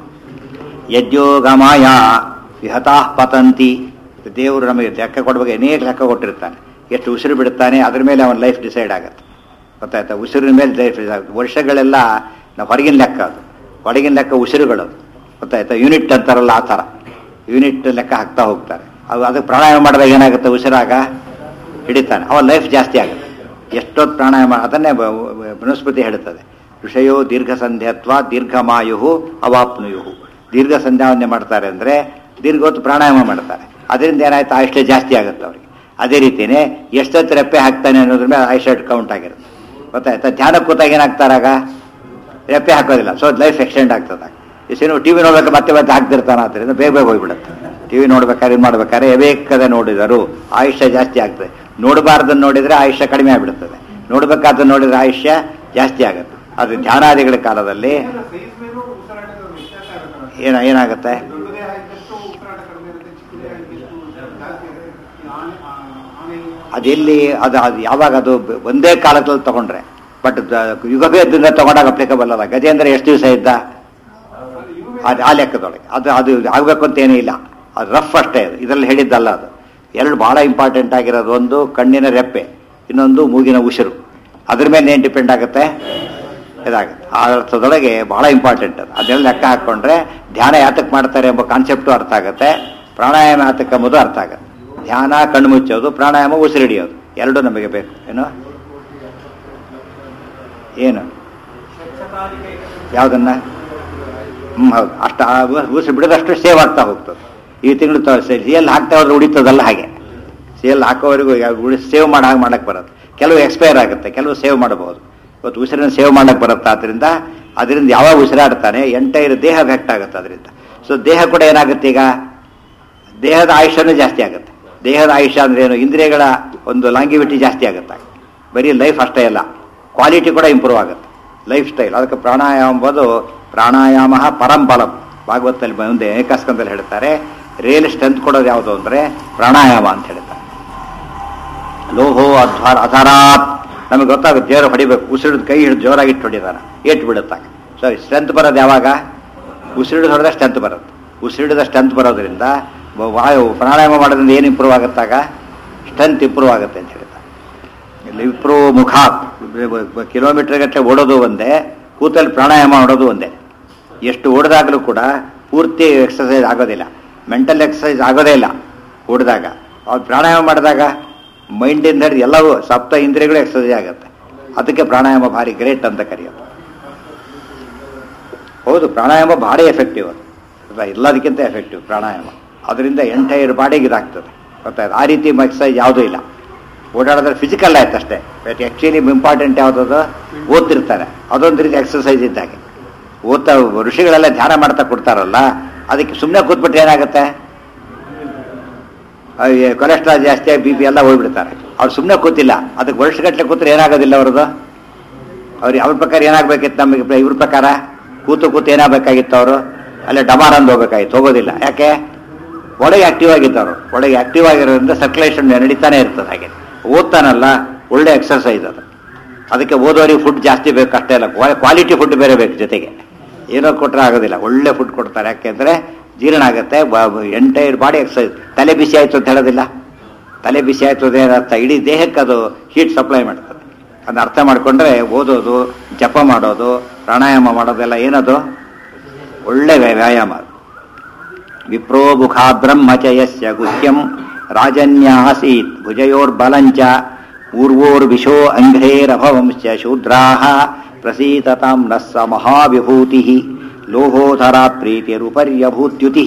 ಯಜ್ಯೋಗಮಾಯ ವಿಹತಾ ಪತಂತಿ ದೇವರು ನಮಗೆ ಲೆಕ್ಕ ಕೊಡುವಾಗ ಅನೇಕ ಲೆಕ್ಕ ಕೊಟ್ಟಿರ್ತಾನೆ ಎಷ್ಟು ಉಸಿರು ಬಿಡುತ್ತಾನೆ ಅದ್ರ ಮೇಲೆ ಅವನ ಲೈಫ್ ಡಿಸೈಡ್ ಆಗುತ್ತೆ ಗೊತ್ತಾಯ್ತಾ ಉಸಿರಿನ ಮೇಲೆ ಲೈಫ್ ಆಗುತ್ತೆ ವರ್ಷಗಳೆಲ್ಲ ನಾವು ಹೊರಗಿನ ಲೆಕ್ಕ ಅದು ಹೊರಗಿನ ಲೆಕ್ಕ ಉಸಿರುಗಳು ಗೊತ್ತಾಯ್ತಾ ಯೂನಿಟ್ ಅಂತಾರಲ್ಲ ಆ ಥರ ಯೂನಿಟ್ ಲೆಕ್ಕ ಹಾಕ್ತಾ ಹೋಗ್ತಾರೆ ಅದು ಅದಕ್ಕೆ ಪ್ರಾಣಾಯಾಮ ಮಾಡಿದಾಗ ಏನಾಗುತ್ತೆ ಉಸಿರಾಗ ಹಿಡಿತಾನೆ ಅವನ ಲೈಫ್ ಜಾಸ್ತಿ ಆಗುತ್ತೆ ಎಷ್ಟೊತ್ತು ಪ್ರಾಣಾಯಾಮ ಅದನ್ನೇ ಬ- ಬ- ಬೃಹಸ್ಪತಿ ಹೇಳುತ್ತದೆ ಋಷಯೋ ದೀರ್ಘ ಸಂಧ್ಯಾತ್ವ ದೀರ್ಘಮಾಯು ಅವಾಪ್ನುಯು ದೀರ್ಘ ಸಂಧ್ಯಾವನ್ನೇ ಮಾಡ್ತಾರೆ ಅಂದರೆ ದೀರ್ಘ ಹೊತ್ತು ಪ್ರಾಣಾಯಾಮ ಮಾಡ್ತಾರೆ ಅದರಿಂದ ಏನಾಯ್ತು ಆಯುಷ್ಯ ಜಾಸ್ತಿ ಆಗುತ್ತೆ ಅವ್ರಿಗೆ ಅದೇ ರೀತಿಯೇ ಎಷ್ಟೊತ್ತು ರೆಪ್ಪೆ ಹಾಕ್ತಾನೆ ಅನ್ನೋದ್ರ ಮೇಲೆ ಆಯುಷ್ಯ ಕೌಂಟ್ ಆಗಿರುತ್ತೆ ಗೊತ್ತಾಯ್ತಾ ಧ್ಯಾನ ಕೂತಾಗ ಏನಾಗ್ತಾರಾಗ ರೆಪ್ಪೆ ಹಾಕೋದಿಲ್ಲ ಸೊ ಲೈಫ್ ಎಕ್ಸ್ಟೆಂಡ್ ಆಗ್ತದೆ ಈ ಸಿನಿಮಾ ಟಿವಿ ನೋಡ್ಬೇಕು ಮತ್ತೆ ಮತ್ತೆ ಹಾಕ್ತಿರ್ತಾನೆ ಆದ್ದರಿಂದ ಬೇಗ ಬೇಗ ಹೋಗ್ಬಿಡುತ್ತೆ ಟಿವಿ ನೋಡ್ಬೇಕಾದ್ರೆ ಇದು ಮಾಡ್ಬೇಕಾದ್ರೆ ಬೇಕಾದ ನೋಡಿದರು ಆಯುಷ್ಯ ಜಾಸ್ತಿ ಆಗ್ತದೆ ನೋಡಬಾರ್ದನ್ನು ನೋಡಿದ್ರೆ ಆಯುಷ್ಯ ಕಡಿಮೆ ಆಗಿಬಿಡುತ್ತದೆ ನೋಡ್ಬೇಕಾದ ನೋಡಿದ್ರೆ ಆಯುಷ್ಯ ಜಾಸ್ತಿ ಆಗುತ್ತೆ ಅದು ಧ್ಯಾನಾದಿಗಳ ಕಾಲದಲ್ಲಿ ಸೈಜ್ ಮೇಲೂ ಉಸಿರಾಟದ ವ್ಯತ್ಯಾಸ ಇರುತ್ತೆ ಏನ ಏನಾಗುತ್ತೆ ದೊಡ್ಡ ದೇಹ ಇದ್ದಷ್ಟು ಉಸಿರಾಟ ಕಡಿಮೆ ಇರುತ್ತೆ ಚಿಕ್ಕ ದೇಹ ಇದ್ದಷ್ಟು ಜಾಸ್ತಿ ಇರುತ್ತೆ ಈ ಆನೆ ಆ- ಆನೆ ಅದೆಲ್ಲಿ ಅದು ಅದು ಯಾವಾಗ ಅದು ಬ- ಒಂದೇ ಕಾಲದಲ್ಲಿ ತಗೊಂಡ್ರೆ ಬಟ್ ಯುಗಭೇದದಿಂದ ತಗೊಂಡಾಗ ಅಪ್ಲಿಕಬಲ್ ಅಲ್ಲ ಗಜೇಂದ್ರ ಎಷ್ಟು ದಿವಸ ಇದ್ದ ಅದು ಆ ಲೆಕ್ಕದೊಳಗೆ ಅದು ಅದು ಆಗಬೇಕು ಅಂತ ಏನೂ ಇಲ್ಲ ಅದು ರಫ್ ಅಷ್ಟೇ ಅದು ಇದರಲ್ಲಿ ಹೇಳಿದ್ದಲ್ಲ ಅದು ಎರಡು ಬಹಳ ಇಂಪಾರ್ಟೆಂಟ್ ಆಗಿರೋದು ಒಂದು ಕಣ್ಣಿನ ರೆಪ್ಪೆ ಇನ್ನೊಂದು ಮೂಗಿನ ಉಸಿರು ಅದ್ರ ಮೇಲೆ ಏನು ಡಿಪೆಂಡ್ ಆಗುತ್ತೆ ಇದಾಗುತ್ತೆ ಆ ಅರ್ಥದೊಳಗೆ ಬಹಳ ಇಂಪಾರ್ಟೆಂಟ್ ಅದು ಅದೆಲ್ಲ ಲೆಕ್ಕ ಹಾಕ್ಕೊಂಡ್ರೆ ಧ್ಯಾನ ಯಾತಕ್ಕೆ ಮಾಡ್ತಾರೆ ಎಂಬ ಕಾನ್ಸೆಪ್ಟು ಅರ್ಥ ಆಗುತ್ತೆ ಪ್ರಾಣಾಯಾಮ ಯಾತಕ್ಕೆ ಎಂಬುದು ಅರ್ಥ ಆಗುತ್ತೆ ಧ್ಯಾನ ಕಣ್ಣು ಮುಚ್ಚೋದು ಪ್ರಾಣಾಯಾಮ ಉಸಿರಿಡಿಯೋದು ಎರಡೂ ನಮಗೆ ಬೇಕು ಏನು ಏನು ಯಾವುದನ್ನ ಹ್ಮ್ ಹೌದು ಅಷ್ಟು ಆ ಉ- ಉಸಿರು ಬಿಡದಷ್ಟು ಸೇವ್ ಆಗ್ತಾ ಹೋಗ್ತದೆ ಈ ತಿಂಗಳು ಸಿ ಎಲ್ ಹಾಕ್ತಾ ಹೋದ್ರೆ ಉಳಿತದಲ್ಲ ಹಾಗೆ ಸಿ ಎಲ್ ಹಾಕೋವರೆಗೂ ಉಳಿ ಸೇವ್ ಮಾಡೋ ಹಾಗೆ ಮಾಡಕ್ಕೆ ಬರುತ್ತೆ ಕೆಲವು ಎಕ್ಸ್ಪೈರ್ ಆಗುತ್ತೆ ಕೆಲವು ಸೇವ್ ಮಾಡಬಹುದು ಇವತ್ತು ಉಸಿರನ್ನು ಸೇವ್ ಮಾಡಕ್ಕೆ ಬರುತ್ತೆ ಅದರಿಂದ ಅದರಿಂದ ಯಾವಾಗ ಉಸಿರಾಡ್ತಾನೆ ಎಂಟೈರ್ ದೇಹ ಎಫೆಕ್ಟ್ ಆಗುತ್ತೆ ಅದರಿಂದ ಸೊ ದೇಹ ಕೂಡ ಏನಾಗುತ್ತೆ ಈಗ ದೇಹದ ಆಯುಷ್ಯನೂ ಜಾಸ್ತಿ ಆಗುತ್ತೆ ದೇಹದ ಆಯುಷ್ಯ ಅಂದ್ರೆ ಏನು ಇಂದ್ರಿಯಗಳ ಒಂದು ಲಾಂಗಿವಿಟಿ ಜಾಸ್ತಿ ಆಗುತ್ತೆ ಬರೀ ಲೈಫ್ ಅಷ್ಟೇ ಅಲ್ಲ ಕ್ವಾಲಿಟಿ ಕೂಡ ಇಂಪ್ರೂವ್ ಆಗುತ್ತೆ ಲೈಫ್ ಸ್ಟೈಲ್ ಅದಕ್ಕೆ ಪ್ರಾಣಾಯಾಮ ಎಂಬುದು ಪ್ರಾಣಾಯಾಮ ಪರಂಬಲಂ ಭಾಗವತದಲ್ಲಿ ಮುಂದೆ ಏಕಸ್ಕಂದಲ್ಲಿ ಹೇಳ್ತಾರೆ ರಿಯಲ್ ಸ್ಟ್ರೆಂತ್ ಕೊಡೋದು ಯಾವುದು ಅಂದರೆ ಪ್ರಾಣಾಯಾಮ ಅಂತ ಹೇಳ್ತಾರೆ ಲೋಹೋ ಅಧ್ವಾರ ಅಧರಾತ್ ನಮಗೆ ಗೊತ್ತಾಗುತ್ತೆ ಜೋರ ಹೊಡಿಬೇಕು ಉಸಿರಿದ ಕೈ ಹಿಡಿದು ಜೋರಾಗಿ ಇಟ್ಟು ಹೊಡಿದಾರ ಏಟು ಬಿಡುತ್ತಾಗ ಸರಿ ಸ್ಟ್ರೆಂತ್ ಬರೋದು ಯಾವಾಗ ಉಸಿರಿಡಿದು ಹೊಡೆದ ಸ್ಟ್ರೆಂತ್ ಬರುತ್ತೆ ಉಸಿರಿಡಿದ ಸ್ಟ್ರೆಂತ್ ಬರೋದ್ರಿಂದ ಬ- ವಾಯು ಪ್ರಾಣಾಯಾಮ ಮಾಡೋದ್ರಿಂದ ಏನು ಇಂಪ್ರೂವ್ ಆಗುತ್ತಾಗ ಸ್ಟ್ರೆಂತ್ ಇಂಪ್ರೂವ್ ಆಗುತ್ತೆ ಅಂತ ಹೇಳ್ತಾರೆ ಇಲ್ಲಿ ಇಂಪ್ರೂವ್ ಮುಖಾತ್ ಕಿಲೋಮೀಟರ್ ಗಟ್ಟಲೆ ಓಡೋದು ಒಂದೇ ಕೂತಲ್ಲಿ ಪ್ರಾಣಾಯಾಮ ಮಾಡೋದು ಒಂದೇ ಎಷ್ಟು ಓಡಿದಾಗಲೂ ಕೂಡ ಪೂರ್ತಿ ಎಕ್ಸಸೈಸ್ ಆಗೋದಿಲ್ಲ ಮೆಂಟಲ್ ಎಕ್ಸಸೈಸ್ ಆಗೋದೇ ಇಲ್ಲ ಓಡಿದಾಗ ಅವ್ರು ಪ್ರಾಣಾಯಾಮ ಮಾಡಿದಾಗ ಮೈಂಡಿಂದ ಹಿಡಿದು ಎಲ್ಲವೂ ಸಪ್ತ ಇಂದ್ರಿಯಗಳು ಎಕ್ಸಸೈಸ್ ಆಗುತ್ತೆ ಅದಕ್ಕೆ ಪ್ರಾಣಾಯಾಮ ಭಾರಿ ಗ್ರೇಟ್ ಅಂತ ಕರೆಯೋದು ಹೌದು ಪ್ರಾಣಾಯಾಮ ಭಾರಿ ಎಫೆಕ್ಟಿವ್ ಅದು ಅಲ್ಲ, ಎಲ್ಲದಕ್ಕಿಂತ ಎಫೆಕ್ಟಿವ್ ಪ್ರಾಣಾಯಾಮ ಅದರಿಂದ ಎಂಟೈರ್ ಬಾಡಿಗೆ ಇದಾಗ್ತದೆ ಗೊತ್ತಾಯ್ತು ಆ ರೀತಿ ಎಕ್ಸಸೈಸ್ ಯಾವುದೂ ಇಲ್ಲ ಓಡಾಡಿದ್ರೆ ಫಿಸಿಕಲ್ ಆಯ್ತು ಅಷ್ಟೇ ಬಟ್ ಆ್ಯಕ್ಚುಲಿ ಇಂಪಾರ್ಟೆಂಟ್ ಯಾವುದದು ಓದ್ತಿರ್ತಾರೆ ಅದೊಂದು ರೀತಿ ಎಕ್ಸಸೈಸ್ ಇದ್ದಾಗೆ ಓದ್ತಾ ಋಷಿಗಳೆಲ್ಲ ಧ್ಯಾನ ಮಾಡ್ತಾ ಕೊಡ್ತಾರಲ್ಲ ಅದಕ್ಕೆ ಸುಮ್ಮನೆ ಕೂತ್ಬಿಟ್ರೆ ಏನಾಗುತ್ತೆ ಕೊಲೆಸ್ಟ್ರಾಲ್ ಜಾಸ್ತಿ ಆಗಿ ಬಿ ಪಿ ಎಲ್ಲ ಹೋಗ್ಬಿಡ್ತಾರೆ ಅವ್ರು ಸುಮ್ಮನೆ ಕೂತಿಲ್ಲ ಅದಕ್ಕೆ ವರ್ಷಗಟ್ಟಲೆ ಕೂತ್ರೆ ಏನಾಗೋದಿಲ್ಲ ಅವ್ರದ್ದು ಅವ್ರಿಗೆ ಅವ್ರ ಪ್ರಕಾರ ಏನಾಗಬೇಕಿತ್ತು ನಮಗೆ ಇವ್ರ ಪ್ರಕಾರ ಕೂತು ಕೂತು ಏನಾಗಬೇಕಾಗಿತ್ತು ಅವರು ಅಲ್ಲೇ ಡಮಾರ್ ಅಂದ್ ಹೋಗ್ಬೇಕಾಗಿತ್ತು ಹೋಗೋದಿಲ್ಲ ಯಾಕೆ ಒಳಗೆ ಆಕ್ಟಿವ್ ಆಗಿದ್ದವರು ಒಳಗೆ ಆಕ್ಟಿವ್ ಆಗಿರೋದ್ರಿಂದ ಸರ್ಕ್ಯುಲೇಷನ್ ನಡೀತಾನೆ ಇರ್ತದೆ ಹಾಗೆ ಓದ್ತಾನಲ್ಲ ಒಳ್ಳೆ ಎಕ್ಸರ್ಸೈಸ್ ಅದು ಅದಕ್ಕೆ ಓದೋರಿಗೆ ಫುಡ್ ಜಾಸ್ತಿ ಬೇಕು ಅಷ್ಟೇ ಅಲ್ಲ ಕ್ವಾಲಿಟಿ ಫುಡ್ ಬೇರೆ ಬೇಕು ಜೊತೆಗೆ ಏನೋ ಕೊಟ್ಟರೆ ಆಗೋದಿಲ್ಲ ಒಳ್ಳೆ ಫುಡ್ ಕೊಡ್ತಾರೆ ಯಾಕೆಂದ್ರೆ ಜೀರ್ಣ ಆಗುತ್ತೆ ಎಂಟೈರ್ ಬಾಡಿ ಎಕ್ಸರ್ಸೈಸ್ ತಲೆ ಬಿಸಿ ಆಯ್ತು ಅಂತ ಹೇಳೋದಿಲ್ಲ ತಲೆ ಬಿಸಿ ಆಯ್ತು ಅಂದ್ರೆ ಏನರ್ಥ ಇಡೀ ದೇಹಕ್ಕೆ ಅದು ಹೀಟ್ ಸಪ್ಲೈ ಮಾಡ್ತದೆ ಅದನ್ನ ಅರ್ಥ ಮಾಡ್ಕೊಂಡ್ರೆ ಓದೋದು ಜಪ ಮಾಡೋದು ಪ್ರಾಣಾಯಾಮ ಮಾಡೋದೆಲ್ಲ ಏನದು ಒಳ್ಳೆ ವ್ಯ- ವ್ಯಾಯಾಮ ಅದು ವಿಪ್ರೋ ಮುಖಾದ್ ಬ್ರಹ್ಮಚಯಸ್ಯ ಗುಹ್ಯಂ ರಾಜನ್ಯಾಸೀತ್ ಭುಜಯೋರ್ಬಲಂಚ ಊರ್ವೋರ್ವಿಶೋ ಅಂಘ್ರೇರಭವಂಶ್ಚ ಶೂದ್ರಾಹ ಪ್ರಸೀತತಾಂ ನಃ ಸ ಮಹಾವಿಭೂತಿ ಲೋಹೋಧರಾ ಪ್ರೀತಿರುಪರ್ಯಭೂತ್ಯುತಿ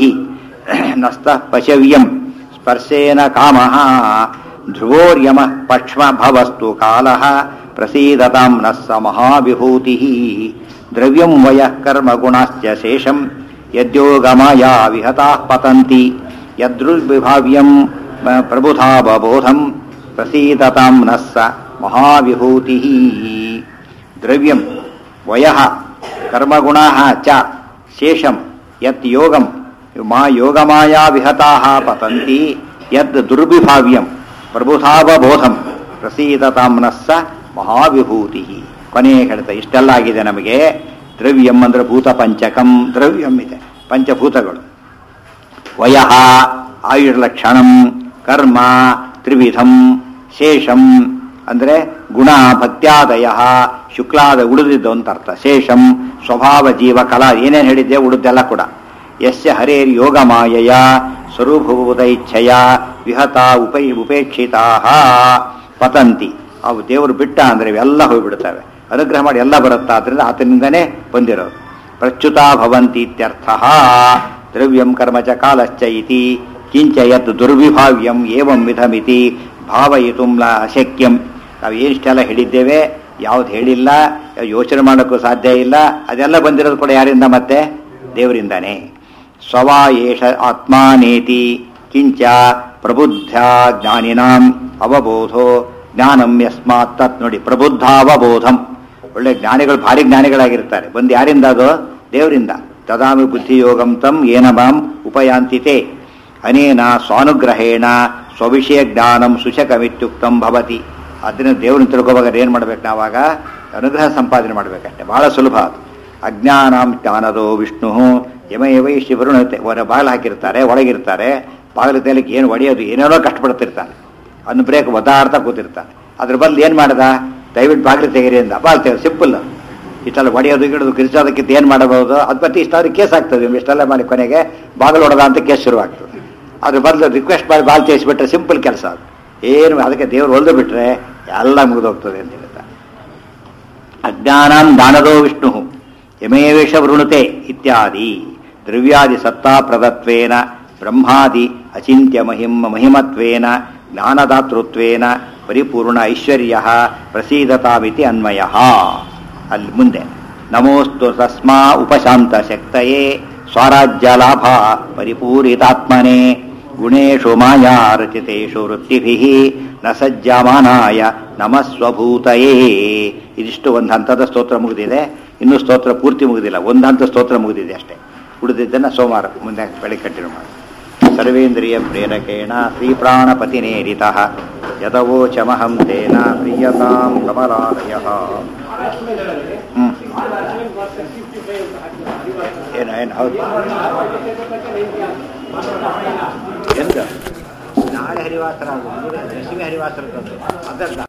ನಸ್ತಃ ಪಶವ್ಯಂ ಸ್ಪರ್ಶೇನ ಕಾಮಃ ಧ್ರುವೋರ್ಯಮಃ ಪಕ್ಷ್ಮ ಭವಸ್ತು ಕಾಲಃ ಪ್ರಸೀದತಾಂ ನಃ ಸ ಮಹಾವಿಭೂತಿ ದ್ರವ್ಯಂ ವಯಃ ಕರ್ಮಗುಣಶ್ಚ ಶೇಷಂ ಯದ್ಯೋಗಮಾಯಾ ವಿಹತಾಃ ಪತಂತಿ ಯದೃಗ್ವಿಭಾವ್ಯಂ ಪ್ರಬುಧಾವಬೋಧಂ ಪ್ರಸೀದತಾಂ ನಃ ಸ ಮಹಾವಿಭೂತಿ ದ್ರವ್ಯಂ ವಯಃ ಕರ್ಮಗುಣಾಃ ಚ ಶೇಷಂ ಯತ್ ಯೋಗಂ ಮಾ ಯೋಗಮಾಯಾ ವಿಹತಾಃ ಪತಂತಿ ಯದ್ ದುರ್ವಿಭಾವ್ಯಂ ಪ್ರಬುಧಾವಬೋಧಂ ಪ್ರಸೀದತಾಂ ನಃ ಸ ಮಹಾವಿಭೂತಿ ಕೊನೆಯ ಹೇಳ್ತಾ ಇಷ್ಟೆಲ್ಲ ಆಗಿದೆ ನಮಗೆ ದ್ರವ್ಯಂ ಅಂದ್ರೆ ಭೂತ ಪಂಚಕಂ ದ್ರವ್ಯಂ ಇದೆ ಪಂಚಭೂತಗಳು ವಯಃ ಆಯುರ್ಲಕ್ಷಣಂ ಕರ್ಮ ತ್ರಿವಿಧಂ ಶೇಷಂ ಅಂದ್ರೆ ಗುಣ ಭಕ್ತ್ಯಾದಯ ಶುಕ್ಲಾದ ಉಳಿದಿದ್ದು ಅಂತ ಅರ್ಥ ಶೇಷಂ ಸ್ವಭಾವ ಜೀವ ಕಲಾ ಏನೇನು ಹೇಳಿದ್ದೆ ಉಳಿದೆಲ್ಲ ಕೂಡ ಯಸ್ಯ ಹರೇರ್ ಯೋಗ ಮಾಯಯ ಸ್ವರೂಪಭೂತ ಇಚ್ಛೆಯ ವಿಹತ ಉಪೈ ಉಪೇಕ್ಷಿತಾ ಪತಂತಿ ಅವು ದೇವರು ಬಿಟ್ಟ ಅಂದ್ರೆ ಇವೆಲ್ಲ ಹೋಗ್ಬಿಡ್ತವೆ ಅನುಗ್ರಹ ಮಾಡಿ ಎಲ್ಲ ಬರುತ್ತಾ ಆದ್ರಿಂದ ಆತನಿಂದನೇ ಬಂದಿರೋದು ಪ್ರಚ್ಯುತಾ ಭವಂತಿ ಇತ್ಯರ್ಥ ದ್ರವ್ಯಂ ಕರ್ಮ ಚ ಕಾಲಶ್ಚ ಇತಿ ಕಿಂಚ ಯತ್ ದುರ್ವಿಭಾವ್ಯಂ ಏವಂ ವಿಧಮಿತಿ ಭಾವಯಿತು ಅಶಕ್ಯಂ ನಾವು ಏನಿಷ್ಟೆಲ್ಲ ಹೇಳಿದ್ದೇವೆ ಯಾವ್ದು ಹೇಳಿಲ್ಲ ಯೋಚನೆ ಮಾಡೋಕ್ಕೂ ಸಾಧ್ಯ ಇಲ್ಲ ಅದೆಲ್ಲ ಬಂದಿರೋದು ಕೂಡ ಯಾರಿಂದ ಮತ್ತೆ ದೇವರಿಂದಾನೆ ಸ್ವವಾ ಏಷ ಆತ್ಮಾನೇತಿ ಕಿಂಚ ಪ್ರಬುದ್ಧ ಜ್ಞಾನಿನಾಂ ಅವಬೋಧೋ ಜ್ಞಾನಂ ಯಸ್ಮಾತ್ ತತ್ ನೋಡಿ ಪ್ರಬುದ್ಧಾವಬೋಧಂ ಒಳ್ಳೆ ಜ್ಞಾನಿಗಳು ಭಾರಿ ಜ್ಞಾನಿಗಳಾಗಿರ್ತಾರೆ ಬಂದು ಯಾರಿಂದ ಅದು ದೇವರಿಂದ ತದಾಮಿ ಬುದ್ಧಿಯೋಗಂ ತಂ ಏನ ಮಾಂ ಉಪಯಾಂತಿತೆ ಅನೇನ ಸ್ವಾನುಗ್ರಹೇಣ ಸ್ವವಿಷಯ ಜ್ಞಾನಂ ಸುಶಕಮಿತ್ಯುಕ್ತಂ ಭವತಿ ಅದನ್ನ ದೇವ್ರನ್ನ ತಿಳ್ಕೊವಾಗ ಏನು ಮಾಡ್ಬೇಕು ನಾವಾಗ ಅನುಗ್ರಹ ಸಂಪಾದನೆ ಮಾಡ್ಬೇಕಷ್ಟೆ ಬಹಳ ಸುಲಭ ಅದು ಅಜ್ಞಾನಾಂ ಜ್ಞಾನದೋ ವಿಷ್ಣು ಯಮಯವೈ ಶಿವರುಣತೆ ಹೊರ ಬಾಗಿಲು ಹಾಕಿರ್ತಾರೆ ಒಳಗಿರ್ತಾರೆ ಬಾಗಿಲು ತೇಲಿಕ್ಕೆ ಏನು ಒಡೆಯೋದು ಏನೇನೋ ಕಷ್ಟಪಡ್ತಿರ್ತಾನೆ ಅನ್ನು ಬ್ರೇಕ್ ಒದಾಡ್ತ ಕೂತಿರ್ತಾನೆ ಅದ್ರ ಬದಲು ಏನು ಮಾಡ್ದ ದಯವಿಟ್ಟು ಬಾಗಿಲು ತೆಗೀರಿ ಅಂದ ಬಾಗಿಲು ತೆಗೆದು ಸಿಂಪಲ್ ಇಷ್ಟೆಲ್ಲ ಹೊಡೆಯೋದು ಗಿಡೋದು ಕಿರಿಸೋದಕ್ಕಿಂತ ಏನು ಮಾಡಬಹುದು ಅದು ಮತ್ತೆ ಇಷ್ಟಾದ್ರೆ ಕೇಸ್ ಆಗ್ತದೆ ಇಷ್ಟೆಲ್ಲ ಮಾಡಿ ಕೊನೆಗೆ ಬಾಗಿಲು ಹೊಡೆದ ಅಂತ ಕೇಸ್ ಶುರುವಾಗ್ತದೆ ಅದ್ರ ಬದಲು ರಿಕ್ವೆಸ್ಟ್ ಮಾಡಿ ಬಾಲ್ ಚೇಸಿಬಿಟ್ರೆ ಸಿಂಪಲ್ ಕೆಲಸ ಅದು ಏನು ಅದಕ್ಕೆ ದೇವ್ರು ಹೊಲ್ದು ಬಿಟ್ರೆ ಎಲ್ಲ ಮುಗಿದೋಗ್ತದೆ ಅಂತ ಹೇಳ್ತಾರೆ ಅಜ್ಞಾನಾಂ ದಾನದೋ ವಿಷ್ಣು ಯಮೇವೇಶ ವೃಣುತೆ ಇತ್ಯಾದಿ ದ್ರವ್ಯಾದಿ ಸತ್ತಾ ಪ್ರದತ್ವೇನ ಬ್ರಹ್ಮಾದಿ ಅಚಿಂತ್ಯ ಮಹಿಮ ಮಹಿಮತ್ವೇನ ಜ್ಞಾನದಾತೃತ್ವೇನ ಪರಿಪೂರ್ಣ ಐಶ್ವರ್ಯ ಪ್ರಸೀದತಾಮಿತಿ ಅನ್ವಯ ಅಲ್ಲಿ ಮುಂದೆ ನಮೋಸ್ತು ತಸ್ಮಾ ಉಪಶಾಂತ ಶಕ್ತಯೇ ಸ್ವರಾಜ್ಯ ಲಾಭ ಪರಿಪೂರಿತಾತ್ಮನೆ ಗುಣೇಶು ಮಾಯಾ ರಚಿತೇಷು ವೃತ್ತಿಭಿಃ ನ ಸಜ್ಜಮಾನಾಯ ನಮಸ್ವಭೂತಯೇ ಇದಿಷ್ಟು ಒಂದು ಹಂತದ ಸ್ತೋತ್ರ ಮುಗಿದಿದೆ ಇನ್ನೂ ಸ್ತೋತ್ರ ಪೂರ್ತಿ ಮುಗಿದಿಲ್ಲ ಒಂದು ಹಂತ ಸ್ತೋತ್ರ ಮುಗಿದಿದೆ ಅಷ್ಟೇ ಉಳಿದಿದ್ದನ್ನು ಸೋಮವಾರ ಮುಂದೆ ಬೆಳಗ್ಗೆ ಕಂಟಿನ್ಯೂ ಮಾಡಿ ಸರ್ವೇಂದ್ರಿಯ ಪ್ರೇರಕೇಣ ಶ್ರೀಪ್ರಾಣಪತಿನೇರಿತ ಯದವೋಚಮಹಂ ತೇನ ಪ್ರಿಯತಾಂ ಕಮಲಾಲಯ ಹ್ಞೂ ಏನು ಏನು ಹೌದು ಎಂತ ನಾಳೆ ಹರಿವಾಸರ ಆಗೋದು. ಇದು ಲಕ್ಷ್ಮೀ ಹರಿವಾಸರ ತಂದು ಅದಲ್ಲ